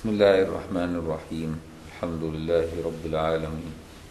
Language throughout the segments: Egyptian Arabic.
بسم الله الرحمن الرحيم الحمد لله رب العالمين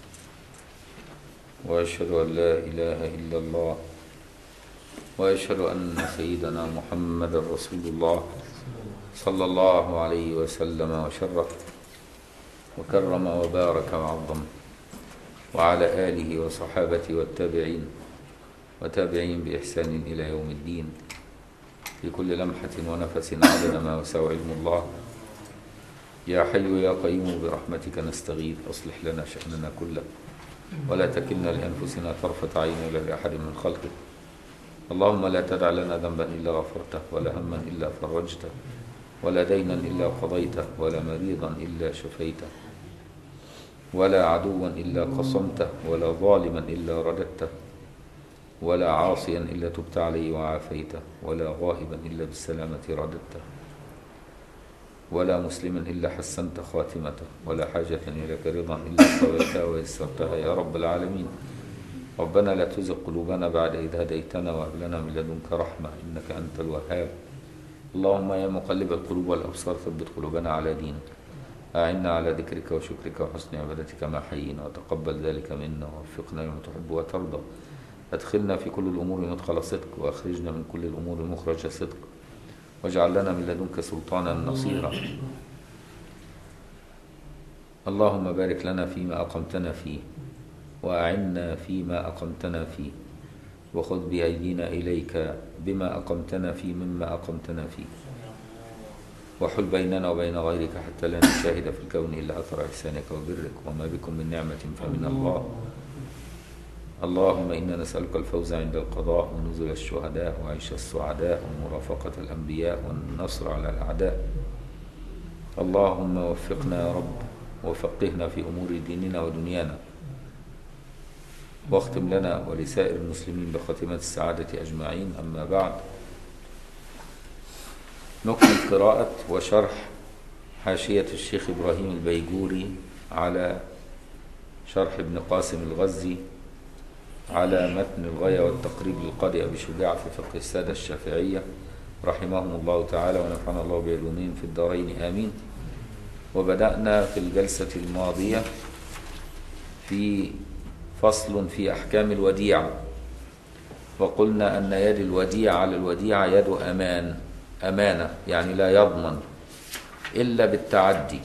وأشهد أن لا إله إلا الله وأشهد أن سيدنا محمد رسول الله صلى الله عليه وسلم وشرف وكرم وبارك وعظم وعلى آله وصحابته والتابعين وتابعين بإحسان إلى يوم الدين في كل لمحة ونفس عدد ما وسع علم الله يا حي يا قيوم برحمتك نستغيث أصلح لنا شأننا كله ولا تكلنا لأنفسنا طرفة عين ولا لأحد من خلقك اللهم لا تدع لنا ذنبا إلا غفرته ولا هما إلا فرجته ولا دينا إلا قضيته ولا مريضا إلا شفيته ولا عدوا إلا قصمته ولا ظالما إلا رددته ولا عاصيا إلا تبت عليه وعافيته ولا غائبا إلا بالسلامة رددته ولا مسلما إلا حسنت خاتمته ولا حاجة إليك رضا إلا قضيتها ويسرتها يا رب العالمين ربنا لا تزغ قلوبنا بعد إذ هديتنا وهب لنا من لدنك رحمة إنك أنت الوهاب اللهم يا مقلب القلوب والأبصار ثبت قلوبنا على دينك أعنا على ذكرك وشكرك وحسن عبادتك ما حيينا وتقبل ذلك منا ووفقنا لما تحب وترضى أدخلنا في كل الأمور مدخل صدق وأخرجنا من كل الأمور مخرج صدق واجعل لنا من لدنك سلطانا نصيرا اللهم بارك لنا فيما أقمتنا فيه وأعنا فيما أقمتنا فيه وخذ بأيدينا إليك بما أقمتنا فيه مما أقمتنا فيه وحل بيننا وبين غيرك حتى لا نشاهد في الكون إلا أثر إحسانك وبرك وما بكم من نعمة فمن الله اللهم إنا نسألك الفوز عند القضاء ونزل الشهداء وعيش السعداء ومرافقة الأنبياء والنصر على الأعداء اللهم وفقنا يا رب وفقهنا في أمور ديننا ودنيانا واختم لنا ولسائر المسلمين بخاتمة السعادة أجمعين أما بعد نكمل قراءة وشرح حاشية الشيخ إبراهيم البيجوري على شرح ابن قاسم الغزي على متن الغاية والتقريب للقاضي أبي شجاع في فقه السادة الشافعية رحمهم الله تعالى ونفعنا الله بعلومهم في الدارين آمين وبدأنا في الجلسة الماضية في فصل في أحكام الوديعة وقلنا أن يد الوديعة على الوديعة يد أمان أمانة يعني لا يضمن إلا بالتعدي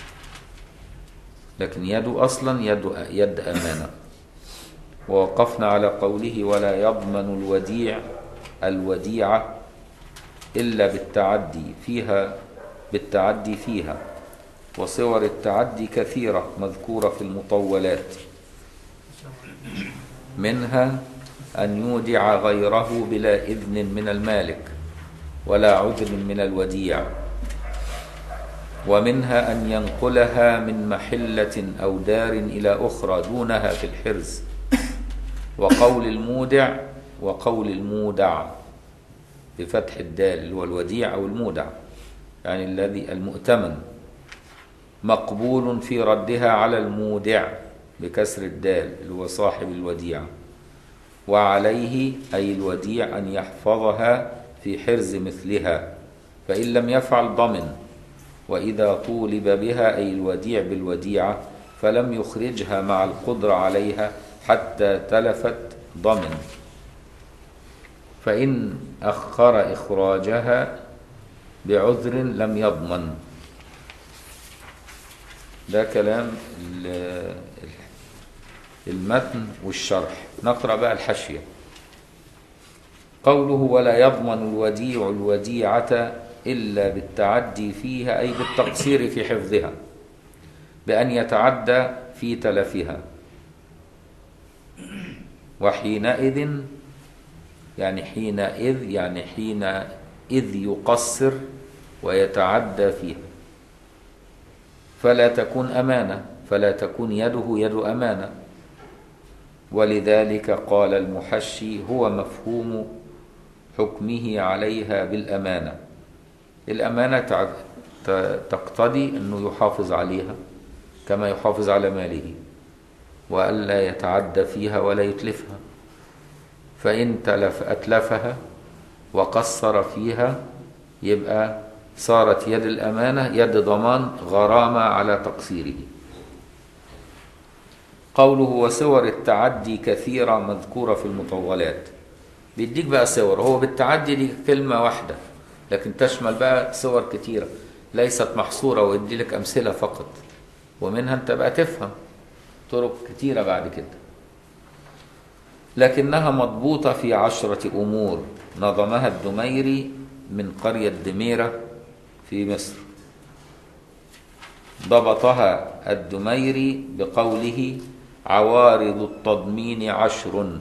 لكن يده أصلا يد, يد أمانة ووقفنا على قوله ولا يضمن الوديع الوديعة إلا بالتعدي فيها بالتعدي فيها وصور التعدي كثيرة مذكورة في المطولات منها أن يودع غيره بلا إذن من المالك ولا عذر من الوديع ومنها أن ينقلها من محلة أو دار إلى أخرى دونها في الحرز وقول المودع وقول المودع بفتح الدال اللي هو الوديع أو المودع يعني الذي المؤتمن مقبول في ردها على المودع بكسر الدال اللي هو صاحب الوديعة وعليه أي الوديع أن يحفظها في حرز مثلها فإن لم يفعل ضمن وإذا طولب بها أي الوديع بالوديعة فلم يخرجها مع القدرة عليها حتى تلفت ضمن فإن أخر إخراجها بعذر لم يضمن ده كلام المتن والشرح نقرأ بقى الحشية قوله ولا يضمن الوديع الوديعة إلا بالتعدي فيها أي بالتقصير في حفظها بأن يتعدى في تلفها وحينئذ يعني حينئذ يعني حينئذ يقصر ويتعدى فيها فلا تكون أمانة فلا تكون يده يد أمانة ولذلك قال المحشي هو مفهوم حكمه عليها بالأمانة الأمانة تقتضي أنه يحافظ عليها كما يحافظ على ماله وألا يتعدى فيها ولا يتلفها فإن تلف أتلفها وقصر فيها يبقى صارت يد الأمانة يد ضمان غرامة على تقصيره قوله وصور التعدي كثيرة مذكورة في المطولات بيديك بقى صور هو بالتعدي دي كلمة واحدة لكن تشمل بقى صور كثيرة ليست محصورة ويدي لك أمثلة فقط ومنها أنت بقى تفهم طرق كثيرة بعد كده لكنها مضبوطة في عشرة أمور نظمها الدميري من قرية دميرة في مصر ضبطها الدميري بقوله عوارض التضمين عشر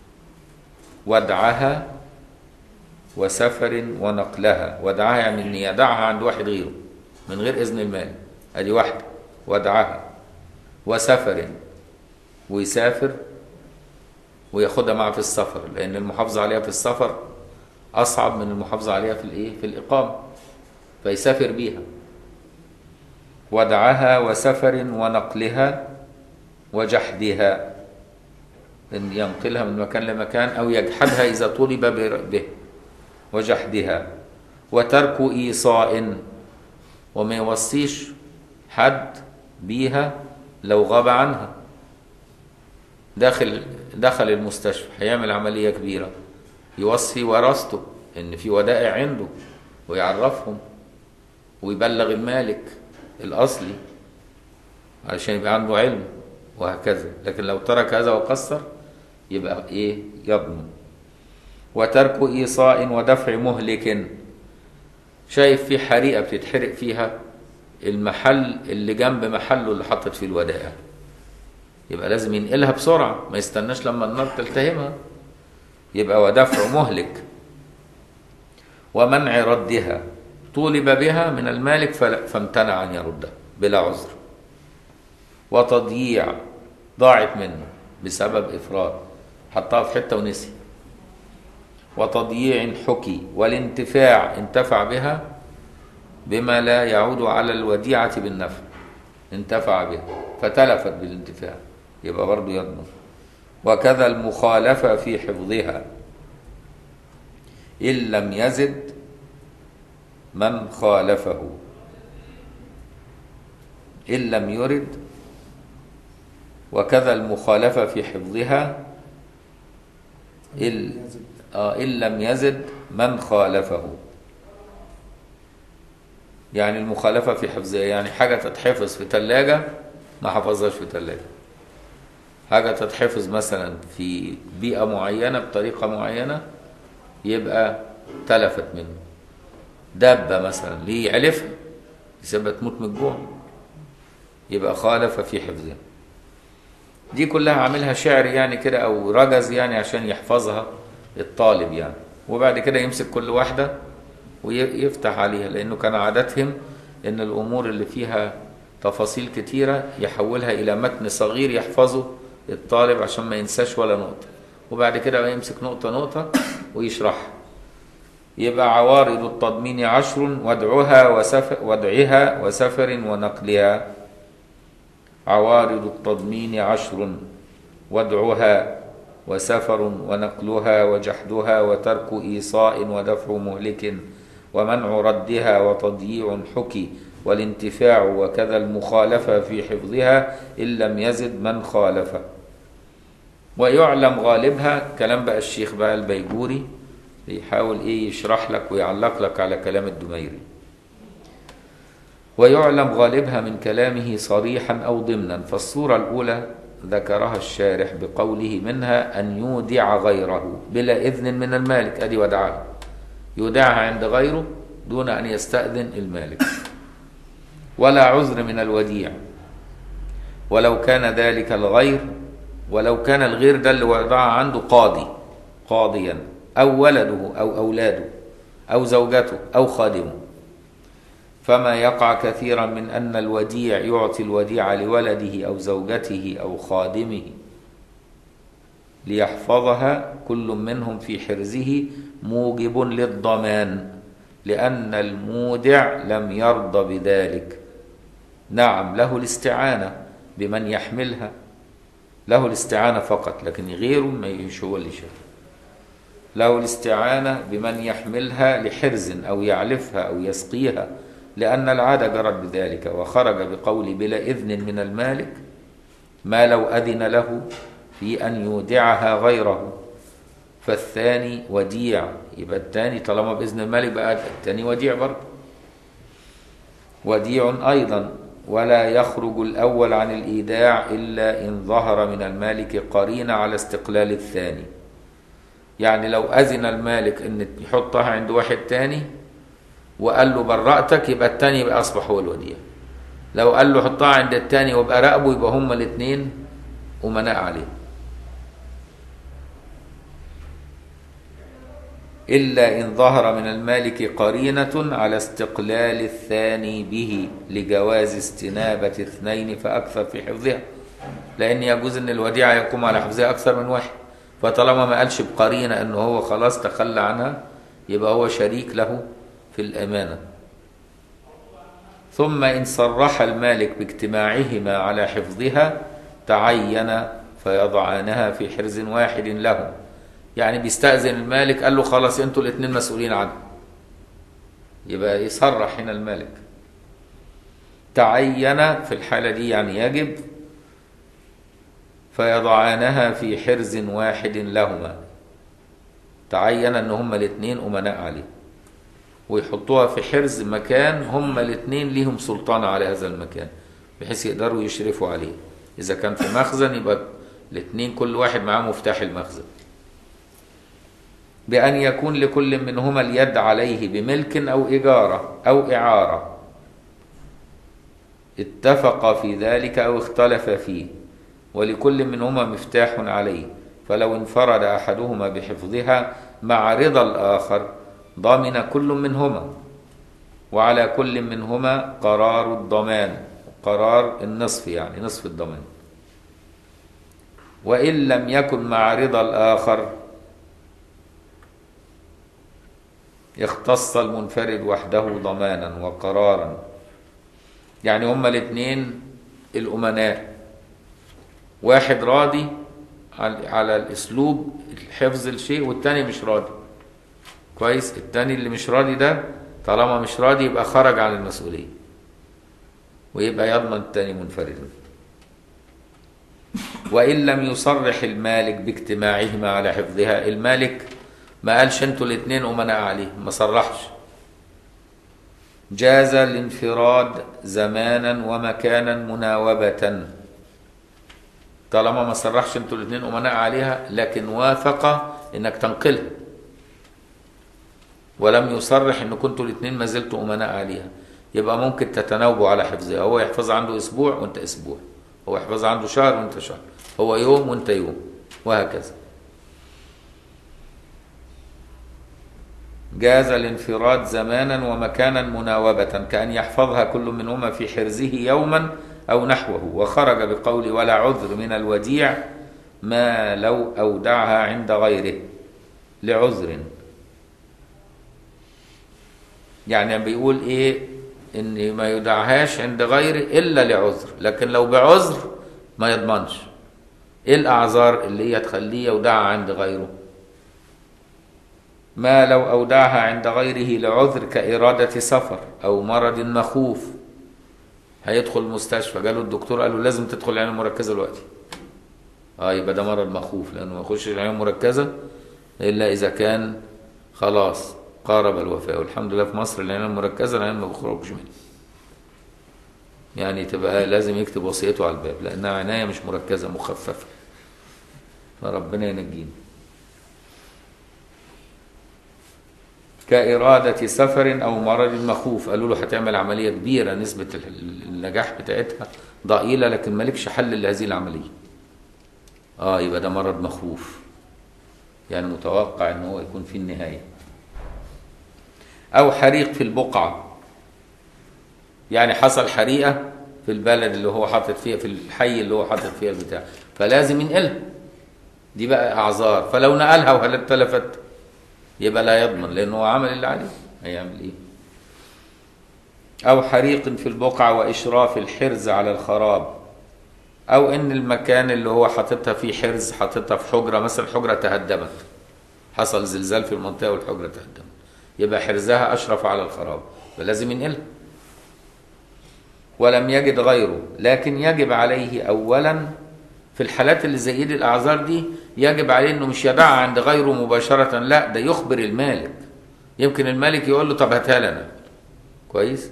ودعها وسفر ونقلها ودعها يعني ان يدعها عند واحد غيره من غير اذن المال ادي واحده ودعها وسفر ويسافر وياخدها معه في السفر لان المحافظه عليها في السفر اصعب من المحافظه عليها في الايه في الاقامه فيسافر بيها ودعها وسفر ونقلها وجحدها ان ينقلها من مكان لمكان او يجحدها اذا طلب به وجحدها وترك ايصاء وما يوصيش حد بيها لو غاب عنها داخل دخل المستشفى هيعمل عمليه كبيره يوصي ورثته ان في ودائع عنده ويعرفهم ويبلغ المالك الاصلي علشان يبقى عنده علم وهكذا لكن لو ترك هذا وقصر يبقى ايه يضمن وترك ايصاء ودفع مهلك شايف في حريقه بتتحرق فيها المحل اللي جنب محله اللي حطت فيه الودائع يبقى لازم ينقلها بسرعه ما يستناش لما النار تلتهمها يبقى ودفع مهلك ومنع ردها طولب بها من المالك فامتنع ان يردها بلا عذر وتضييع ضاعت منه بسبب افراط حطها في حته ونسي وتضييع حكي والانتفاع انتفع بها بما لا يعود على الوديعة بالنفع انتفع بها فتلفت بالانتفاع يبقى برضه يضمن وكذا المخالفة في حفظها إن لم يزد من خالفه إن لم يرد وكذا المخالفة في حفظها إن, آه إن لم يزد من خالفه يعني المخالفة في حفظها يعني حاجة تتحفظ في ثلاجة ما حفظهاش في ثلاجة حاجة تتحفظ مثلا في بيئة معينة بطريقة معينة يبقى تلفت منه دابة مثلا ليه يعلفها يسيبها تموت من الجوع يبقى خالف في حفظها دي كلها عاملها شعر يعني كده او رجز يعني عشان يحفظها الطالب يعني وبعد كده يمسك كل واحدة ويفتح عليها لانه كان عادتهم ان الامور اللي فيها تفاصيل كتيرة يحولها الى متن صغير يحفظه الطالب عشان ما ينساش ولا نقطة وبعد كده يمسك نقطة نقطة ويشرحها يبقى عوارض التضمين عشر ودعها وسفر ودعها وسفر ونقلها عوارض التضمين عشر ودعها وسفر ونقلها وجحدها وترك إيصاء ودفع مهلك ومنع ردها وتضييع حكي والانتفاع وكذا المخالفة في حفظها إن لم يزد من خالفه ويعلم غالبها كلام بقى الشيخ بقى البيجوري بيحاول ايه يشرح لك ويعلق لك على كلام الدميري ويعلم غالبها من كلامه صريحا او ضمنا فالصورة الاولى ذكرها الشارح بقوله منها ان يودع غيره بلا اذن من المالك ادي ودعها يودعها عند غيره دون ان يستأذن المالك ولا عذر من الوديع ولو كان ذلك الغير ولو كان الغير ده اللي وضعها عنده قاضي قاضيا أو ولده أو أولاده أو زوجته أو خادمه فما يقع كثيرا من أن الوديع يعطي الوديع لولده أو زوجته أو خادمه ليحفظها كل منهم في حرزه موجب للضمان لأن المودع لم يرضى بذلك نعم له الاستعانة بمن يحملها له الاستعانة فقط لكن غيره ما يشغل شيء له الاستعانة بمن يحملها لحرز أو يعلفها أو يسقيها لأن العادة جرت بذلك وخرج بقول بلا إذن من المالك ما لو أذن له في أن يودعها غيره فالثاني وديع يبقى الثاني طالما بإذن المالك بقى الثاني وديع برضه وديع أيضا ولا يخرج الأول عن الإيداع إلا إن ظهر من المالك قرينة على استقلال الثاني يعني لو أذن المالك إن يحطها عند واحد تاني وقال له برأتك يبقى التاني يبقى أصبح هو الوديع لو قال له حطها عند التاني وابقى راقبه يبقى هما الاثنين أمناء عليه إلا إن ظهر من المالك قرينة على استقلال الثاني به لجواز استنابة اثنين فأكثر في حفظها لأن يجوز أن الوديعة يقوم على حفظها أكثر من واحد فطالما ما قالش بقرينة أنه هو خلاص تخلى عنها يبقى هو شريك له في الأمانة ثم إن صرح المالك باجتماعهما على حفظها تعين فيضعانها في حرز واحد له يعني بيستأذن المالك قال له خلاص انتوا الاثنين مسؤولين عنه يبقى يصرح هنا المالك تعين في الحالة دي يعني يجب فيضعانها في حرز واحد لهما تعين ان هما الاثنين امناء عليه ويحطوها في حرز مكان هما الاثنين ليهم سلطان على هذا المكان بحيث يقدروا يشرفوا عليه اذا كان في مخزن يبقى الاثنين كل واحد معاه مفتاح المخزن بأن يكون لكل منهما اليد عليه بملك أو إجارة أو إعارة اتفق في ذلك أو اختلف فيه ولكل منهما مفتاح عليه فلو انفرد أحدهما بحفظها مع رضا الآخر ضمن كل منهما وعلى كل منهما قرار الضمان قرار النصف يعني نصف الضمان وإن لم يكن مع رضا الآخر يختص المنفرد وحده ضمانا وقرارا يعني هما الاثنين الأمناء واحد راضي على الاسلوب حفظ الشيء والتاني مش راضي كويس التاني اللي مش راضي ده طالما مش راضي يبقى خرج عن المسؤوليه ويبقى يضمن التاني منفردا وان لم يصرح المالك باجتماعهما على حفظها المالك ما قالش انتوا الاثنين امناء عليه ما صرحش جاز الانفراد زمانا ومكانا مناوبة طالما ما صرحش انتوا الاثنين امناء عليها لكن وافق انك تنقلها ولم يصرح ان كنتوا الاثنين ما زلتوا امناء عليها يبقى ممكن تتناوبوا على حفظها هو يحفظ عنده اسبوع وانت اسبوع هو يحفظ عنده شهر وانت شهر هو يوم وانت يوم وهكذا جاز الانفراد زمانا ومكانا مناوبة كأن يحفظها كل منهما في حرزه يوما أو نحوه وخرج بقول ولا عذر من الوديع ما لو أودعها عند غيره لعذر يعني بيقول إيه إن ما يدعهاش عند غيره إلا لعذر لكن لو بعذر ما يضمنش إيه الأعذار اللي هي تخليه يودعها عند غيره ما لو أودعها عند غيره لعذر كإرادة سفر أو مرض مخوف هيدخل المستشفى قالوا الدكتور قال له لازم تدخل العناية المركزة دلوقتي اه يبقى ده مرض مخوف لأنه ما يخش العناية المركزة إلا إذا كان خلاص قارب الوفاة والحمد لله في مصر العناية المركزة العناية ما بيخرجش منها يعني تبقى لازم يكتب وصيته على الباب لأنها عناية مش مركزة مخففة فربنا ينجينا كإرادة سفر أو مرض مخوف قالوا له هتعمل عملية كبيرة نسبة النجاح بتاعتها ضئيلة لكن مالكش حل لهذه العملية آه يبقى ده مرض مخوف يعني متوقع ان هو يكون في النهاية أو حريق في البقعة يعني حصل حريقة في البلد اللي هو حاطط فيها في الحي اللي هو حاطط فيها البتاع فلازم ينقلها دي بقى أعذار فلو نقلها وهل تلفت يبقى لا يضمن لأنه هو عمل اللي عليه هيعمل إيه أو حريق في البقعة وإشراف الحرز على الخراب أو إن المكان اللي هو حاططها فيه حرز حاططها في حجرة مثلا حجرة تهدمت حصل زلزال في المنطقة والحجرة تهدم يبقى حرزها أشرف على الخراب فلازم ينقلها ولم يجد غيره لكن يجب عليه أولا في الحالات اللي زي دي الأعذار دي يجب عليه أنه مش يدعها عند غيره مباشرة لا ده يخبر المالك يمكن المالك يقول له طب هاتها لنا كويس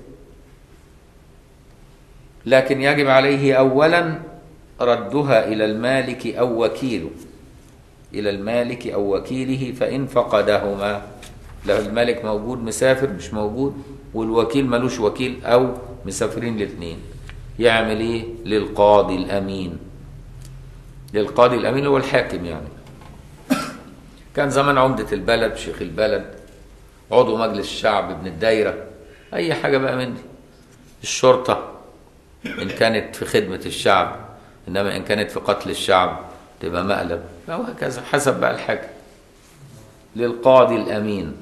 لكن يجب عليه أولا ردها إلى المالك أو وكيله إلى المالك أو وكيله فإن فقدهما لو المالك موجود مسافر مش موجود والوكيل ملوش وكيل أو مسافرين الاثنين يعمل إيه للقاضي الأمين للقاضي الأمين هو الحاكم يعني كان زمان عمدة البلد شيخ البلد عضو مجلس الشعب ابن الدايرة أي حاجة بقى من دي الشرطة إن كانت في خدمة الشعب إنما إن كانت في قتل الشعب تبقى مقلب أو هكذا حسب بقى الحاجة للقاضي الأمين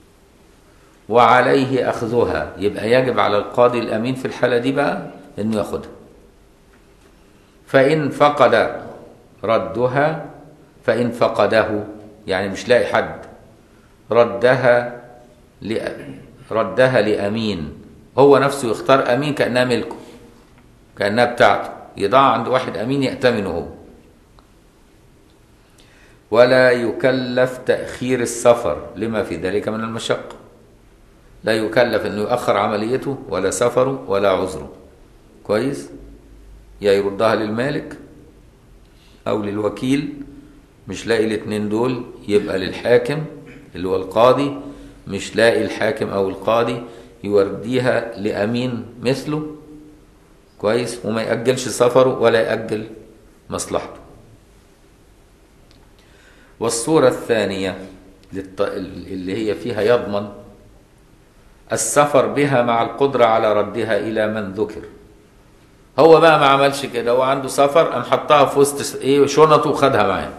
وعليه أخذها يبقى يجب على القاضي الأمين في الحالة دي بقى إنه ياخدها فإن فقد ردها فإن فقده يعني مش لاقي حد ردها ل... ردها لأمين هو نفسه يختار أمين كأنها ملكه كأنها بتاعته يضع عند واحد أمين يأتمنه هو ولا يكلف تأخير السفر لما في ذلك من المشقة لا يكلف أنه يؤخر عمليته ولا سفره ولا عذره كويس يا يردها للمالك أو للوكيل مش لاقي الاثنين دول يبقى للحاكم اللي هو القاضي مش لاقي الحاكم أو القاضي يورديها لأمين مثله كويس وما يأجلش سفره ولا يأجل مصلحته والصورة الثانية اللي هي فيها يضمن السفر بها مع القدرة على ردها إلى من ذكر هو بقى ما عملش كده هو عنده سفر قام حطها في وسط ايه شنطه وخدها معاه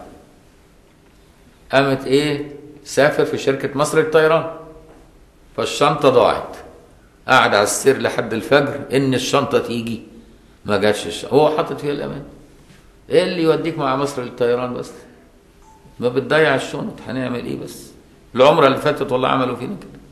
قامت ايه سافر في شركة مصر للطيران فالشنطة ضاعت قعد على السير لحد الفجر ان الشنطة تيجي ما جاتش الشنطة هو حاطط فيها الامان ايه اللي يوديك مع مصر للطيران بس ما بتضيع الشنط هنعمل ايه بس العمرة اللي فاتت والله عملوا فينا كده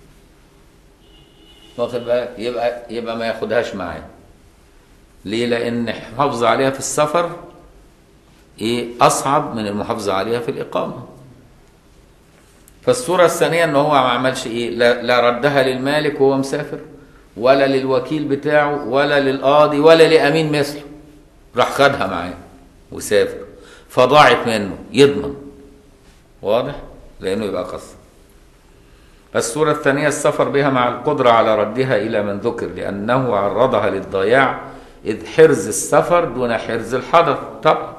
واخد بالك يبقى يبقى ما ياخدهاش معاه ليه لان المحافظة عليها في السفر ايه اصعب من المحافظة عليها في الاقامة فالصورة الثانية ان هو ما عملش ايه لا, لا ردها للمالك وهو مسافر ولا للوكيل بتاعه ولا للقاضي ولا لامين مثله راح خدها معاه وسافر فضاعت منه يضمن واضح لانه يبقى قصر الصورة الثانية السفر بها مع القدرة على ردها إلى من ذكر لأنه عرضها للضياع إذ حرز السفر دون حرز الحضر طبعا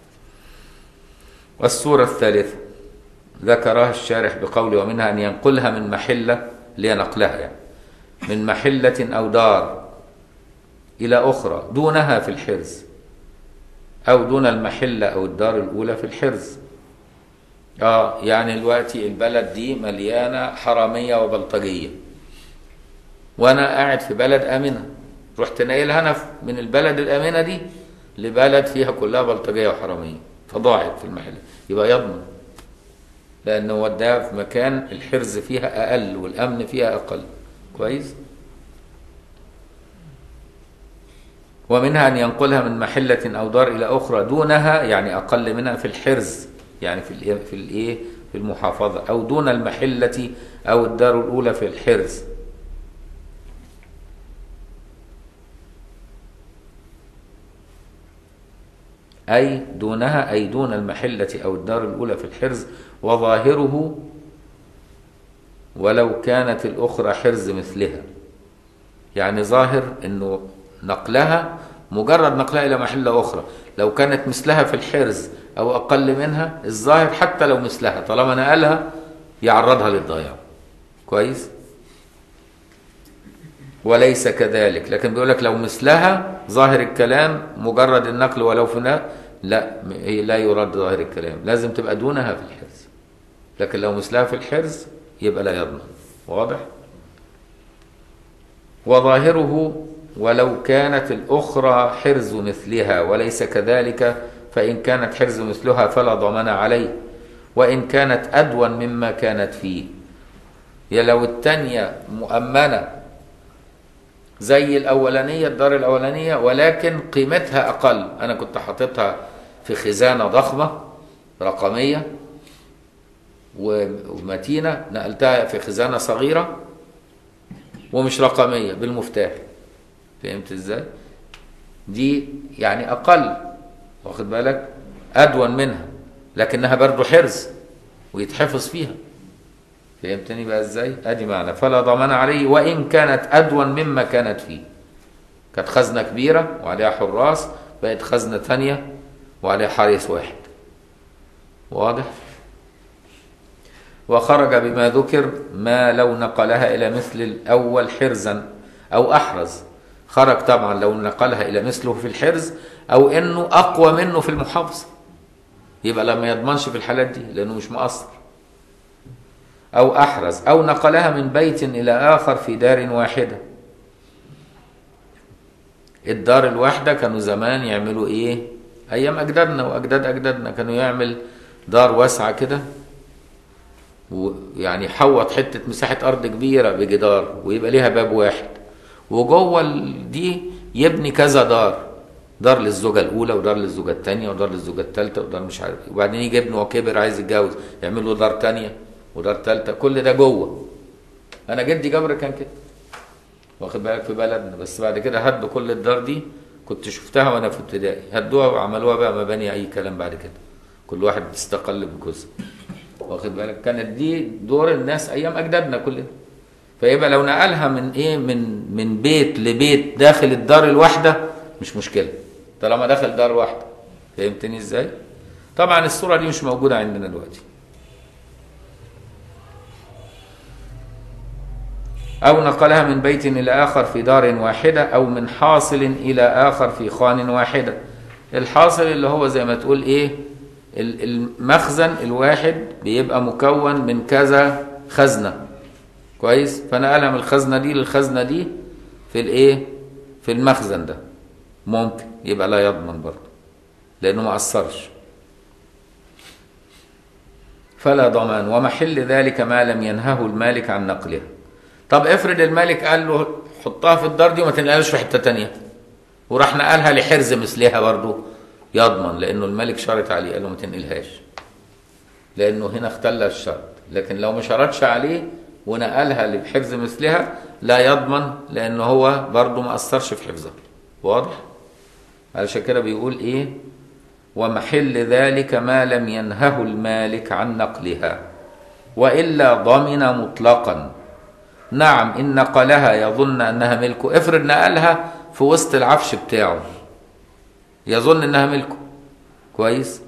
والصورة الثالثة ذكرها الشارح بقوله ومنها أن ينقلها من محلة لينقلها يعني من محلة أو دار إلى أخرى دونها في الحرز أو دون المحلة أو الدار الأولى في الحرز اه يعني دلوقتي البلد دي مليانه حراميه وبلطجيه وانا قاعد في بلد امنه رحت ناقلها انا من البلد الامنه دي لبلد فيها كلها بلطجيه وحراميه فضاعت في المحل يبقى يضمن لانه وداها في مكان الحرز فيها اقل والامن فيها اقل كويس ومنها ان ينقلها من محله او دار الى اخرى دونها يعني اقل منها في الحرز يعني في الايه في الايه في المحافظه او دون المحله او الدار الاولى في الحرز اي دونها اي دون المحله او الدار الاولى في الحرز وظاهره ولو كانت الاخرى حرز مثلها يعني ظاهر انه نقلها مجرد نقلها الى محله اخرى لو كانت مثلها في الحرز او اقل منها الظاهر حتى لو مثلها طالما نقلها يعرضها للضياع كويس وليس كذلك لكن بيقول لك لو مثلها ظاهر الكلام مجرد النقل ولو في لا لا يرد ظاهر الكلام لازم تبقى دونها في الحرز لكن لو مثلها في الحرز يبقى لا يضمن واضح وظاهره ولو كانت الأخرى حرز مثلها وليس كذلك فإن كانت حرز مثلها فلا ضمان عليه وإن كانت أدون مما كانت فيه يا لو التانية مؤمنة زي الأولانية الدار الأولانية ولكن قيمتها أقل أنا كنت حاططها في خزانة ضخمة رقمية ومتينة نقلتها في خزانة صغيرة ومش رقمية بالمفتاح فهمت ازاي؟ دي يعني أقل واخد بالك؟ أدون منها لكنها برضه حرز ويتحفظ فيها فهمتني بقى ازاي؟ ادي معنى فلا ضمان عليه وان كانت ادون مما كانت فيه. كانت خزنه كبيره وعليها حراس بقت خزنه ثانيه وعليها حارس واحد. واضح؟ وخرج بما ذكر ما لو نقلها الى مثل الاول حرزا او احرز. خرج طبعا لو نقلها الى مثله في الحرز او انه اقوى منه في المحافظه. يبقى لما يضمنش في الحالات دي لانه مش مقصر. أو أحرز أو نقلها من بيت إلى آخر في دار واحدة الدار الواحدة كانوا زمان يعملوا إيه أيام أجدادنا وأجداد أجدادنا كانوا يعمل دار واسعة كده ويعني يحوط حتة مساحة أرض كبيرة بجدار ويبقى ليها باب واحد وجوه دي يبني كذا دار دار للزوجة الأولى ودار للزوجة الثانية ودار للزوجة الثالثة ودار مش عارف وبعدين يجي ابنه وكبر عايز يتجوز يعمل له دار ثانية ودار ثالثه كل ده جوه انا جدي جبر كان كده واخد بالك في بلدنا بس بعد كده هدوا كل الدار دي كنت شفتها وانا في ابتدائي هدوها وعملوها بقى مباني اي كلام بعد كده كل واحد استقل بجزء واخد بالك كانت دي دور الناس ايام اجدادنا كلنا فيبقى لو نقلها من ايه من من بيت لبيت داخل الدار الواحده مش مشكله طالما داخل دار واحده فهمتني ازاي طبعا الصوره دي مش موجوده عندنا دلوقتي أو نقلها من بيت إلى آخر في دار واحدة أو من حاصل إلى آخر في خان واحدة الحاصل اللي هو زي ما تقول إيه المخزن الواحد بيبقى مكون من كذا خزنة كويس فنقلها من الخزنة دي للخزنة دي في الإيه في المخزن ده ممكن يبقى لا يضمن برضه لأنه ما أثرش فلا ضمان ومحل ذلك ما لم ينهه المالك عن نقلها طب افرض الملك قال له حطها في الدار دي وما تنقلهاش في حته تانية وراح نقلها لحرز مثلها برضه يضمن لانه الملك شرط عليه قال له ما تنقلهاش لانه هنا اختل الشرط لكن لو ما شرطش عليه ونقلها لحرز مثلها لا يضمن لانه هو برضه ما اثرش في حفظها واضح علشان كده بيقول ايه ومحل ذلك ما لم ينهه المالك عن نقلها والا ضمن مطلقا نعم إن نقلها يظن أنها ملكه افرض نقلها في وسط العفش بتاعه يظن أنها ملكه كويس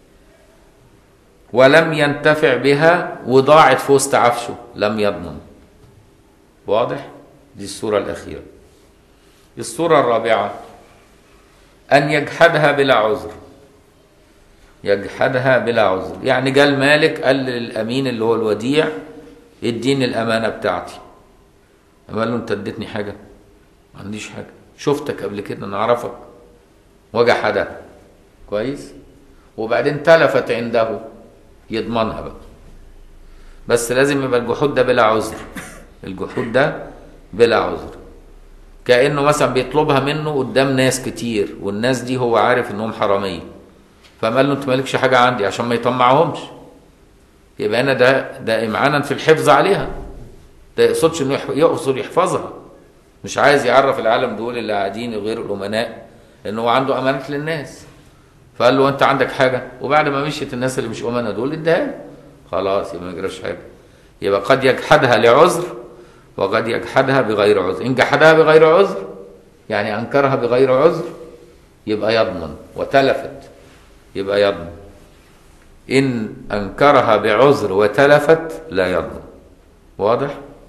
ولم ينتفع بها وضاعت في وسط عفشه لم يضمن واضح دي الصورة الأخيرة الصورة الرابعة أن يجحدها بلا عذر يجحدها بلا عذر يعني جاء المالك قال للأمين اللي هو الوديع اديني الأمانة بتاعتي قال له انت اديتني حاجه ما عنديش حاجه شفتك قبل كده انا اعرفك وجحدها كويس وبعدين تلفت عنده يضمنها بقى بس لازم يبقى الجحود ده بلا عذر الجحود ده بلا عذر كانه مثلا بيطلبها منه قدام ناس كتير والناس دي هو عارف انهم حراميه فقال له انت مالكش حاجه عندي عشان ما يطمعهمش يبقى هنا ده ده امعانا في الحفظ عليها ده يقصدش انه يقصد يحفظها مش عايز يعرف العالم دول اللي قاعدين غير الامناء ان هو عنده امانات للناس فقال له انت عندك حاجه وبعد ما مشيت الناس اللي مش امناء دول اداها خلاص يبقى ما يجراش حاجه يبقى قد يجحدها لعذر وقد يجحدها بغير عذر ان جحدها بغير عذر يعني انكرها بغير عذر يبقى يضمن وتلفت يبقى يضمن ان انكرها بعذر وتلفت لا يضمن واضح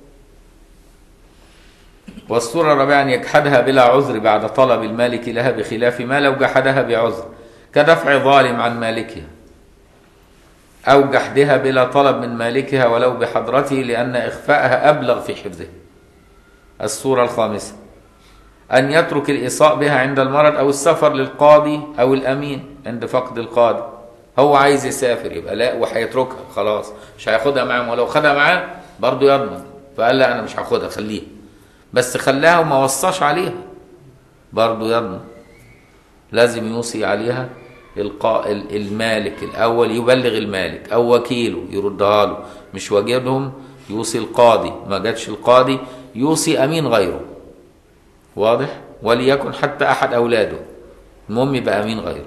والصورة الرابعة أن يجحدها بلا عذر بعد طلب المالك لها بخلاف ما لو جحدها بعذر كدفع ظالم عن مالكها أو جحدها بلا طلب من مالكها ولو بحضرته لأن إخفاءها أبلغ في حفظه الصورة الخامسة أن يترك الإصاء بها عند المرض أو السفر للقاضي أو الأمين عند فقد القاضي هو عايز يسافر يبقى لا وهيتركها خلاص مش هياخدها معاه ولو خدها معاه برضه يضمن فقال لا انا مش هاخدها خليها بس خلاها وما وصاش عليها برضه يضمن لازم يوصي عليها القاء المالك الاول يبلغ المالك او وكيله يردها له مش واجبهم يوصي القاضي ما جاتش القاضي يوصي امين غيره واضح وليكن حتى احد اولاده المهم يبقى امين غيره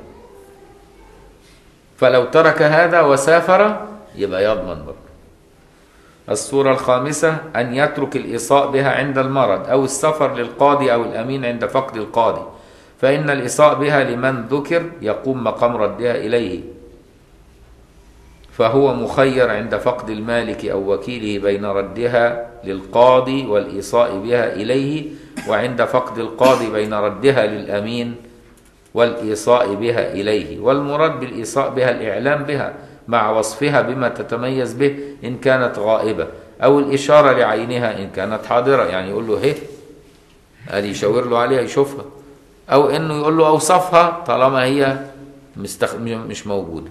فلو ترك هذا وسافر يبقى يضمن برضه الصورة الخامسة أن يترك الإيصاء بها عند المرض أو السفر للقاضي أو الأمين عند فقد القاضي فإن الإيصاء بها لمن ذكر يقوم مقام ردها إليه فهو مخير عند فقد المالك أو وكيله بين ردها للقاضي والإيصاء بها إليه وعند فقد القاضي بين ردها للأمين والإيصاء بها إليه والمراد بالإيصاء بها الإعلام بها مع وصفها بما تتميز به إن كانت غائبة أو الإشارة لعينها إن كانت حاضرة يعني يقول له هي قال يشاور له عليها يشوفها أو إنه يقول له أوصفها طالما هي مستخ... مش موجودة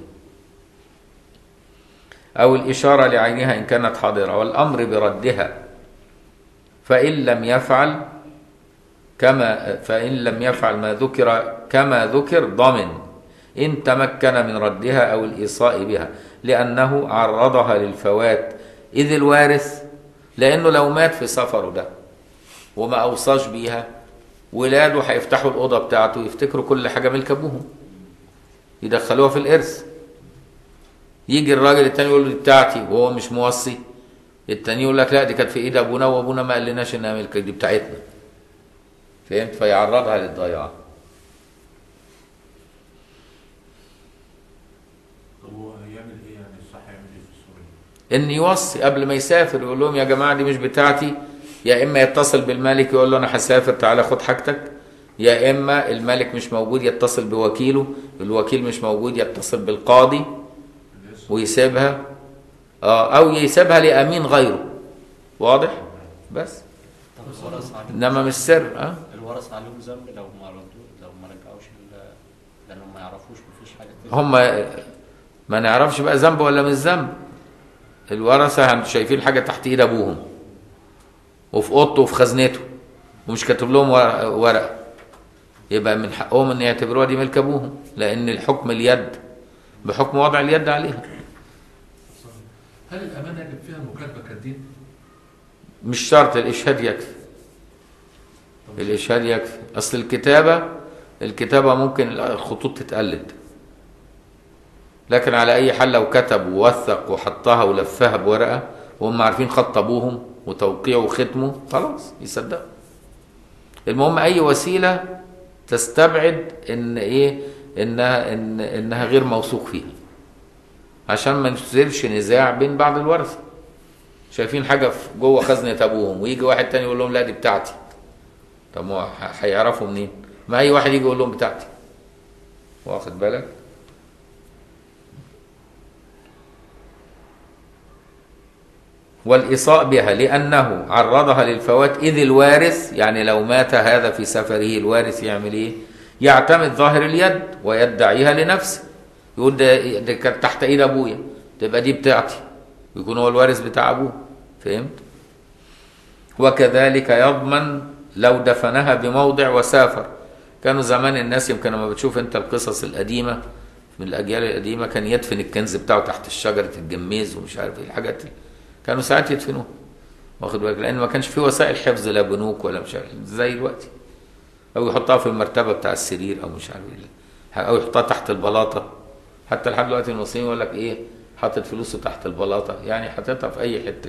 أو الإشارة لعينها إن كانت حاضرة والأمر بردها فإن لم يفعل كما فإن لم يفعل ما ذكر كما ذكر ضمن إن تمكن من ردها أو الإيصاء بها لأنه عرضها للفوات إذ الوارث لأنه لو مات في سفره ده وما أوصاش بيها ولاده هيفتحوا الأوضة بتاعته يفتكروا كل حاجة ملك أبوهم يدخلوها في الإرث يجي الراجل التاني يقول له دي بتاعتي وهو مش موصي التاني يقول لك لا دي كانت في ايد ابونا وابونا ما قالناش انها ملك دي بتاعتنا فهمت فيعرضها للضياع طب هو هيعمل ايه يعني الصح يعمل ايه في الصوره دي؟ ان يوصي قبل ما يسافر يقول لهم يا جماعه دي مش بتاعتي يا اما يتصل بالمالك يقول له انا هسافر تعالى خد حاجتك يا اما الملك مش موجود يتصل بوكيله الوكيل مش موجود يتصل بالقاضي الاسم ويسيبها اه او يسيبها لامين غيره واضح بس طب الورث عليهم انما مش سر اه الورث عليهم ذنب لو ما ردوا لو ما رجعوش ال- لانهم ما يعرفوش مفيش حاجه تثبت. هم ما نعرفش بقى ذنب ولا مش ذنب الورثه انتوا شايفين حاجه تحت ايد ابوهم وفي اوضته وفي خزنته ومش كاتب لهم ورق- ورقه يبقى من حقهم ان يعتبروها دي ملك ابوهم لان الحكم اليد بحكم وضع اليد عليها هل الامانه يجب فيها المكاتبه كالدين؟ مش شرط الاشهاد يكفي الاشهاد يكفي اصل الكتابه الكتابه ممكن الخطوط تتقلد لكن على اي حال لو كتب ووثق وحطها ولفها بورقه وهم عارفين خط ابوهم وتوقيعه وختمه خلاص يصدقوا المهم اي وسيله تستبعد ان ايه انها إن انها غير موثوق فيها عشان ما يصيرش نزاع بين بعض الورثه شايفين حاجه في جوه خزنه ابوهم ويجي واحد تاني يقول لهم لا دي بتاعتي طب ما هو ح- هيعرفوا منين ما اي واحد يجي يقول لهم بتاعتي واخد بالك والإيصاء بها لأنه عرضها للفوات إذ الوارث يعني لو مات هذا في سفره الوارث يعمل إيه؟ يعتمد ظاهر اليد ويدعيها لنفسه يقول ده ده كانت تحت إيد أبويا تبقى دي بتاعتي ويكون هو الوارث بتاع أبوه فهمت؟ وكذلك يضمن لو دفنها بموضع وسافر كانوا زمان الناس يمكن لما بتشوف انت القصص القديمه من الاجيال القديمه كان يدفن الكنز بتاعه تحت الشجره الجميز ومش عارف ايه الحاجات اللي كانوا ساعات يدفنوها واخد بالك لان ما كانش في وسائل حفظ لا بنوك ولا مش عارف زي دلوقتي او يحطها في المرتبه بتاع السرير او مش عارف ايه او يحطها تحت البلاطه حتى لحد دلوقتي المصريين يقول لك ايه حاطط فلوسه تحت البلاطه يعني حاططها في اي حته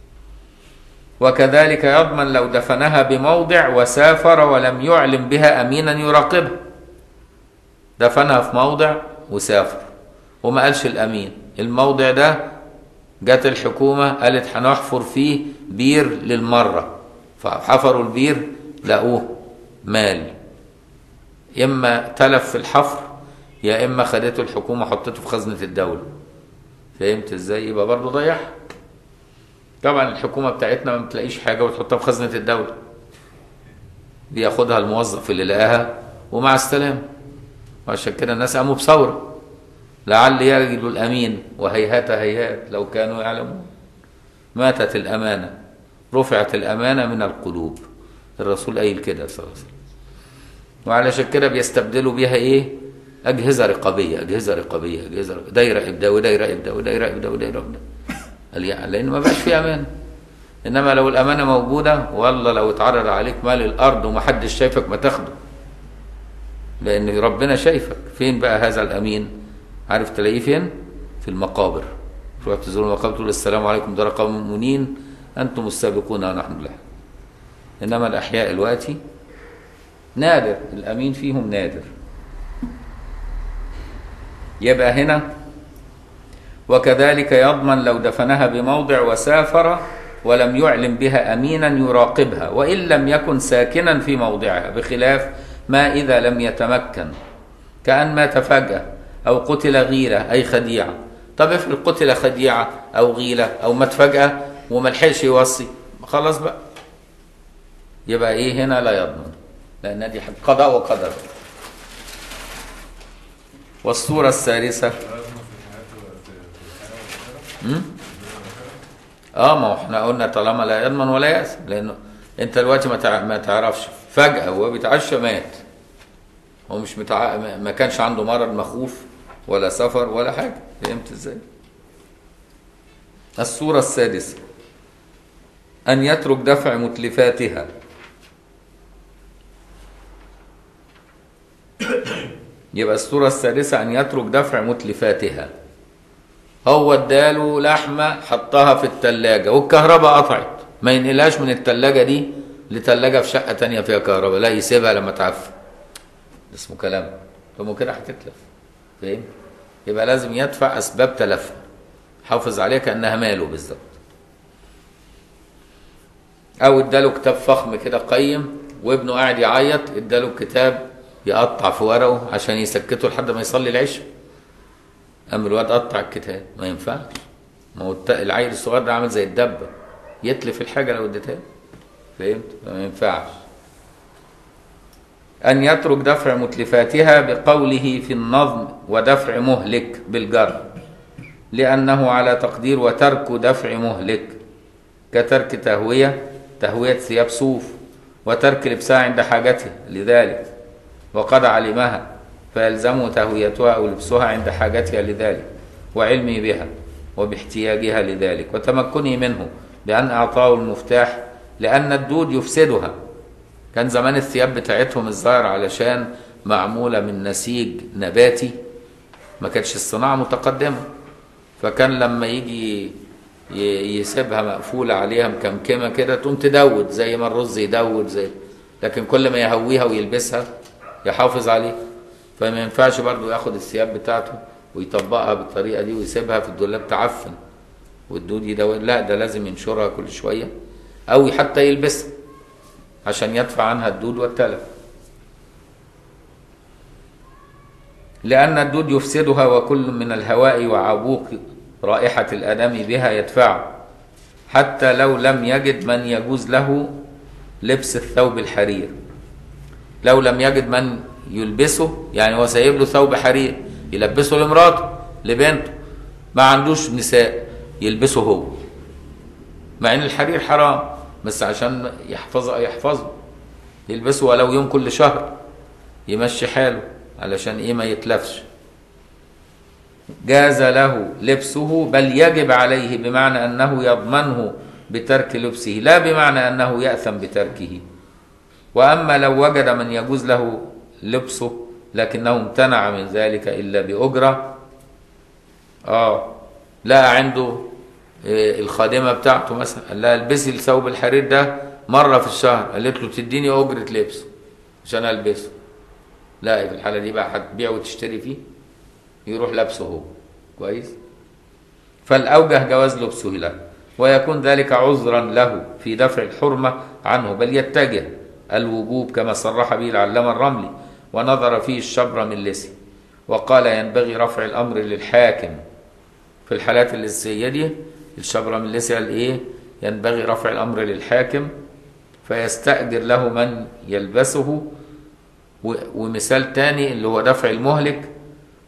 وكذلك يضمن لو دفنها بموضع وسافر ولم يعلم بها امينا يراقبها دفنها في موضع وسافر وما قالش الامين الموضع ده جت الحكومه قالت هنحفر فيه بير للمره فحفروا البير لقوه مال اما تلف في الحفر يا اما خدته الحكومه حطته في خزنه الدوله فهمت ازاي يبقى برضه ضيعها طبعا الحكومه بتاعتنا ما بتلاقيش حاجه وتحطها في خزنه الدوله بياخدها الموظف اللي لقاها ومع السلامه وعشان كده الناس قاموا بثوره لعل يجد الأمين وهيهات هيهات لو كانوا يعلمون ماتت الأمانة رفعت الأمانة من القلوب الرسول قايل كده صلى الله عليه وسلم وعلشان كده بيستبدلوا بيها ايه أجهزة رقابية أجهزة رقابية أجهزة رقابية. دايرة إبداء ودايرة إبداء ودايرة إبداء ودايرة إبداء قال يعني لأن ما بقاش في أمانة إنما لو الأمانة موجودة والله لو اتعرض عليك مال الأرض ومحدش شايفك ما تاخده لأن ربنا شايفك فين بقى هذا الأمين عارف تلاقيه فين في المقابر تروح تزور المقابر تقول السلام عليكم ده رقم مؤمنين أنتم السابقون ونحن اللاحقون إنما الأحياء الوقتي نادر الأمين فيهم نادر يبقى هنا وكذلك يضمن لو دفنها بموضع وسافر ولم يعلم بها أمينا يراقبها وإن لم يكن ساكنا في موضعها بخلاف ما إذا لم يتمكن كأن مات فجأة أو قتل غيلة أي خديعة طب افرض قتل خديعة أو غيلة أو مات فجأة وملحقش يوصي خلاص بقى يبقى إيه هنا لا يضمن لأن دي قضاء وقدر والصورة الثالثة مم؟ اه ما هو احنا قلنا طالما لا يضمن ولا يأثم لانه انت دلوقتي ما تع- ما تعرفش فجأة وهو بيتعشى مات هو مش متع... ما- ما كانش عنده مرض مخوف ولا سفر ولا حاجة فهمت ازاي؟ الصورة السادسة أن يترك دفع متلفاتها يبقى الصورة السادسة أن يترك دفع متلفاتها هو اداله لحمة حطها في التلاجة والكهرباء قطعت ما ينقلهاش من التلاجة دي لتلاجة في شقة تانية فيها كهرباء لا يسيبها لما تعفن ده اسمه كلام طب ما كده هتتلف فاهم يبقى لازم يدفع أسباب تلفها حافظ عليها كأنها ماله بالظبط أو اداله كتاب فخم كده قيم وابنه قاعد يعيط اداله كتاب يقطع في ورقه عشان يسكته لحد ما يصلي العشاء قام الواد قطع الكتاب ما ينفعش ما هو الت- العيل الصغير ده عامل زي الدبه يتلف الحاجه لو اديتها له. فهمت ما ينفعش أن يترك دفع متلفاتها بقوله في النظم ودفع مهلك بالجر لأنه على تقدير وترك دفع مهلك كترك تهوية تهوية ثياب صوف وترك لبسها عند حاجته لذلك وقد علمها فيلزمه تهويتها أو لبسها عند حاجتها لذلك وعلمه بها وباحتياجها لذلك وتمكنه منه بأن أعطاه المفتاح لأن الدود يفسدها كان زمان الثياب بتاعتهم الظاهر علشان معمولة من نسيج نباتي ما كانتش الصناعة متقدمة فكان لما يجي ي- يسيبها مقفولة عليها مكمكمة كده تقوم تدود زي ما الرز يدود زي لكن كل ما يهويها ويلبسها يحافظ عليها فما ينفعش برضه ياخد الثياب بتاعته ويطبقها بالطريقة دي ويسيبها في الدولاب تعفن والدود يدود لا ده لازم ينشرها كل شوية أو حتى يلبسها عشان يدفع عنها الدود والتلف لأن الدود يفسدها وكل من الهواء وعبوق رائحة الآدم بها يدفعه حتى لو لم يجد من يجوز له لبس الثوب الحرير لو لم يجد من يلبسه يعني هو سايب له ثوب حرير يلبسه لمراته لبنته ما عندوش نساء يلبسه هو مع ان الحرير حرام بس عشان يحفظه يحفظه يلبسه ولو يوم كل شهر يمشي حاله علشان ايه ما يتلفش جاز له لبسه بل يجب عليه بمعنى انه يضمنه بترك لبسه لا بمعنى انه ياثم بتركه واما لو وجد من يجوز له لبسه لكنه امتنع من ذلك الا باجره اه لا عنده إيه، الخادمه بتاعته مثلا قال لها البسي الثوب الحرير ده مره في الشهر قالت له تديني اجره لبسه عشان البسه لا في الحاله دي بقى هتبيع وتشتري فيه يروح لابسه هو كويس فالاوجه جواز لبسه له ويكون ذلك عذرا له في دفع الحرمه عنه بل يتجه الوجوب كما صرح به العلامه الرملي ونظر فيه الشبر من لسي وقال ينبغي رفع الامر للحاكم في الحالات اللي زي دي الشبر من لسي قال ايه ينبغي رفع الامر للحاكم فيستأجر له من يلبسه و- ومثال تاني اللي هو دفع المهلك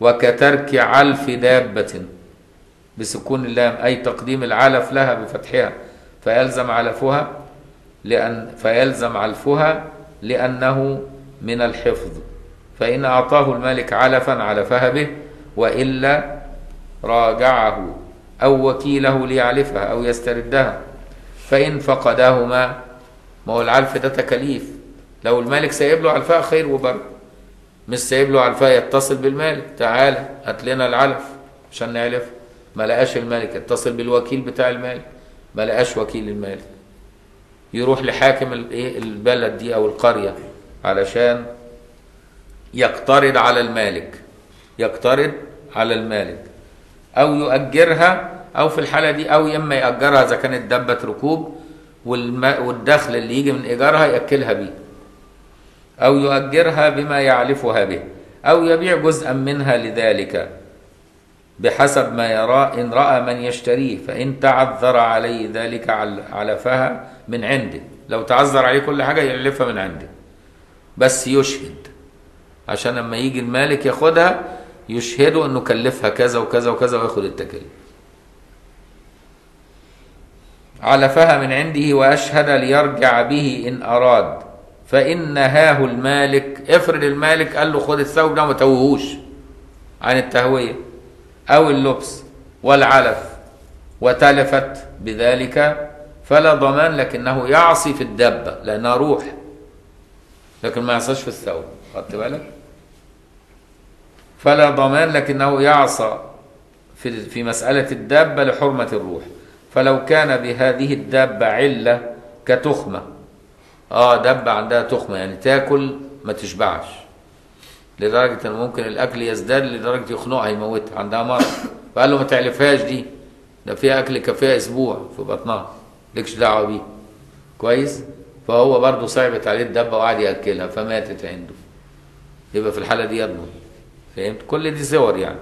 وكترك علف دابة بسكون اللام أي تقديم العلف لها بفتحها فيلزم علفها لأن فيلزم علفها لأنه من الحفظ فإن أعطاه المالك علفا علفها به وإلا راجعه أو وكيله ليعلفها أو يستردها فإن فقدهما ما هو العلف ده تكاليف لو المالك سايب له علفها خير وبركة مش سايب له علفها يتصل بالمالك تعالى هات لنا العلف عشان نعلف ما لقاش المالك يتصل بالوكيل بتاع المالك ما لقاش وكيل المالك يروح لحاكم الايه البلد دي او القريه علشان يقترض على المالك يقترض على المالك او يؤجرها او في الحاله دي او اما ياجرها اذا كانت دبه ركوب والم- والدخل اللي يجي من ايجارها ياكلها بيه او يؤجرها بما يعلفها به او يبيع جزءا منها لذلك بحسب ما يرى إن رأى من يشتريه فإن تعذر عليه ذلك عل- علفها من عنده لو تعذر عليه كل حاجة يعلفها من عنده بس يشهد عشان لما يجي المالك ياخدها يشهدوا انه كلفها كذا وكذا وكذا وياخد التكاليف علفها من عنده واشهد ليرجع به ان اراد فان نهاه المالك افرض المالك قال له خد الثوب ده وما توهوش عن التهويه او اللبس والعلف وتلفت بذلك فلا ضمان لكنه يعصي في الدابه لانها روح لكن ما يعصاش في الثوب خدت بالك فلا ضمان لكنه يعصى في في مسألة الدابة لحرمة الروح فلو كان بهذه الدابة علة كتخمة اه دابة عندها تخمة يعني تاكل ما تشبعش لدرجة ان ممكن الاكل يزداد لدرجة يخنقها يموتها عندها مرض فقال له ما تعلفهاش دي ده فيها اكل كفاية اسبوع في بطنها لكش دعوة بيه كويس فهو برضه صعبت عليه الدابة وقعد ياكلها فماتت عنده يبقى في الحالة دي يضمن فهمت كل دي صور يعني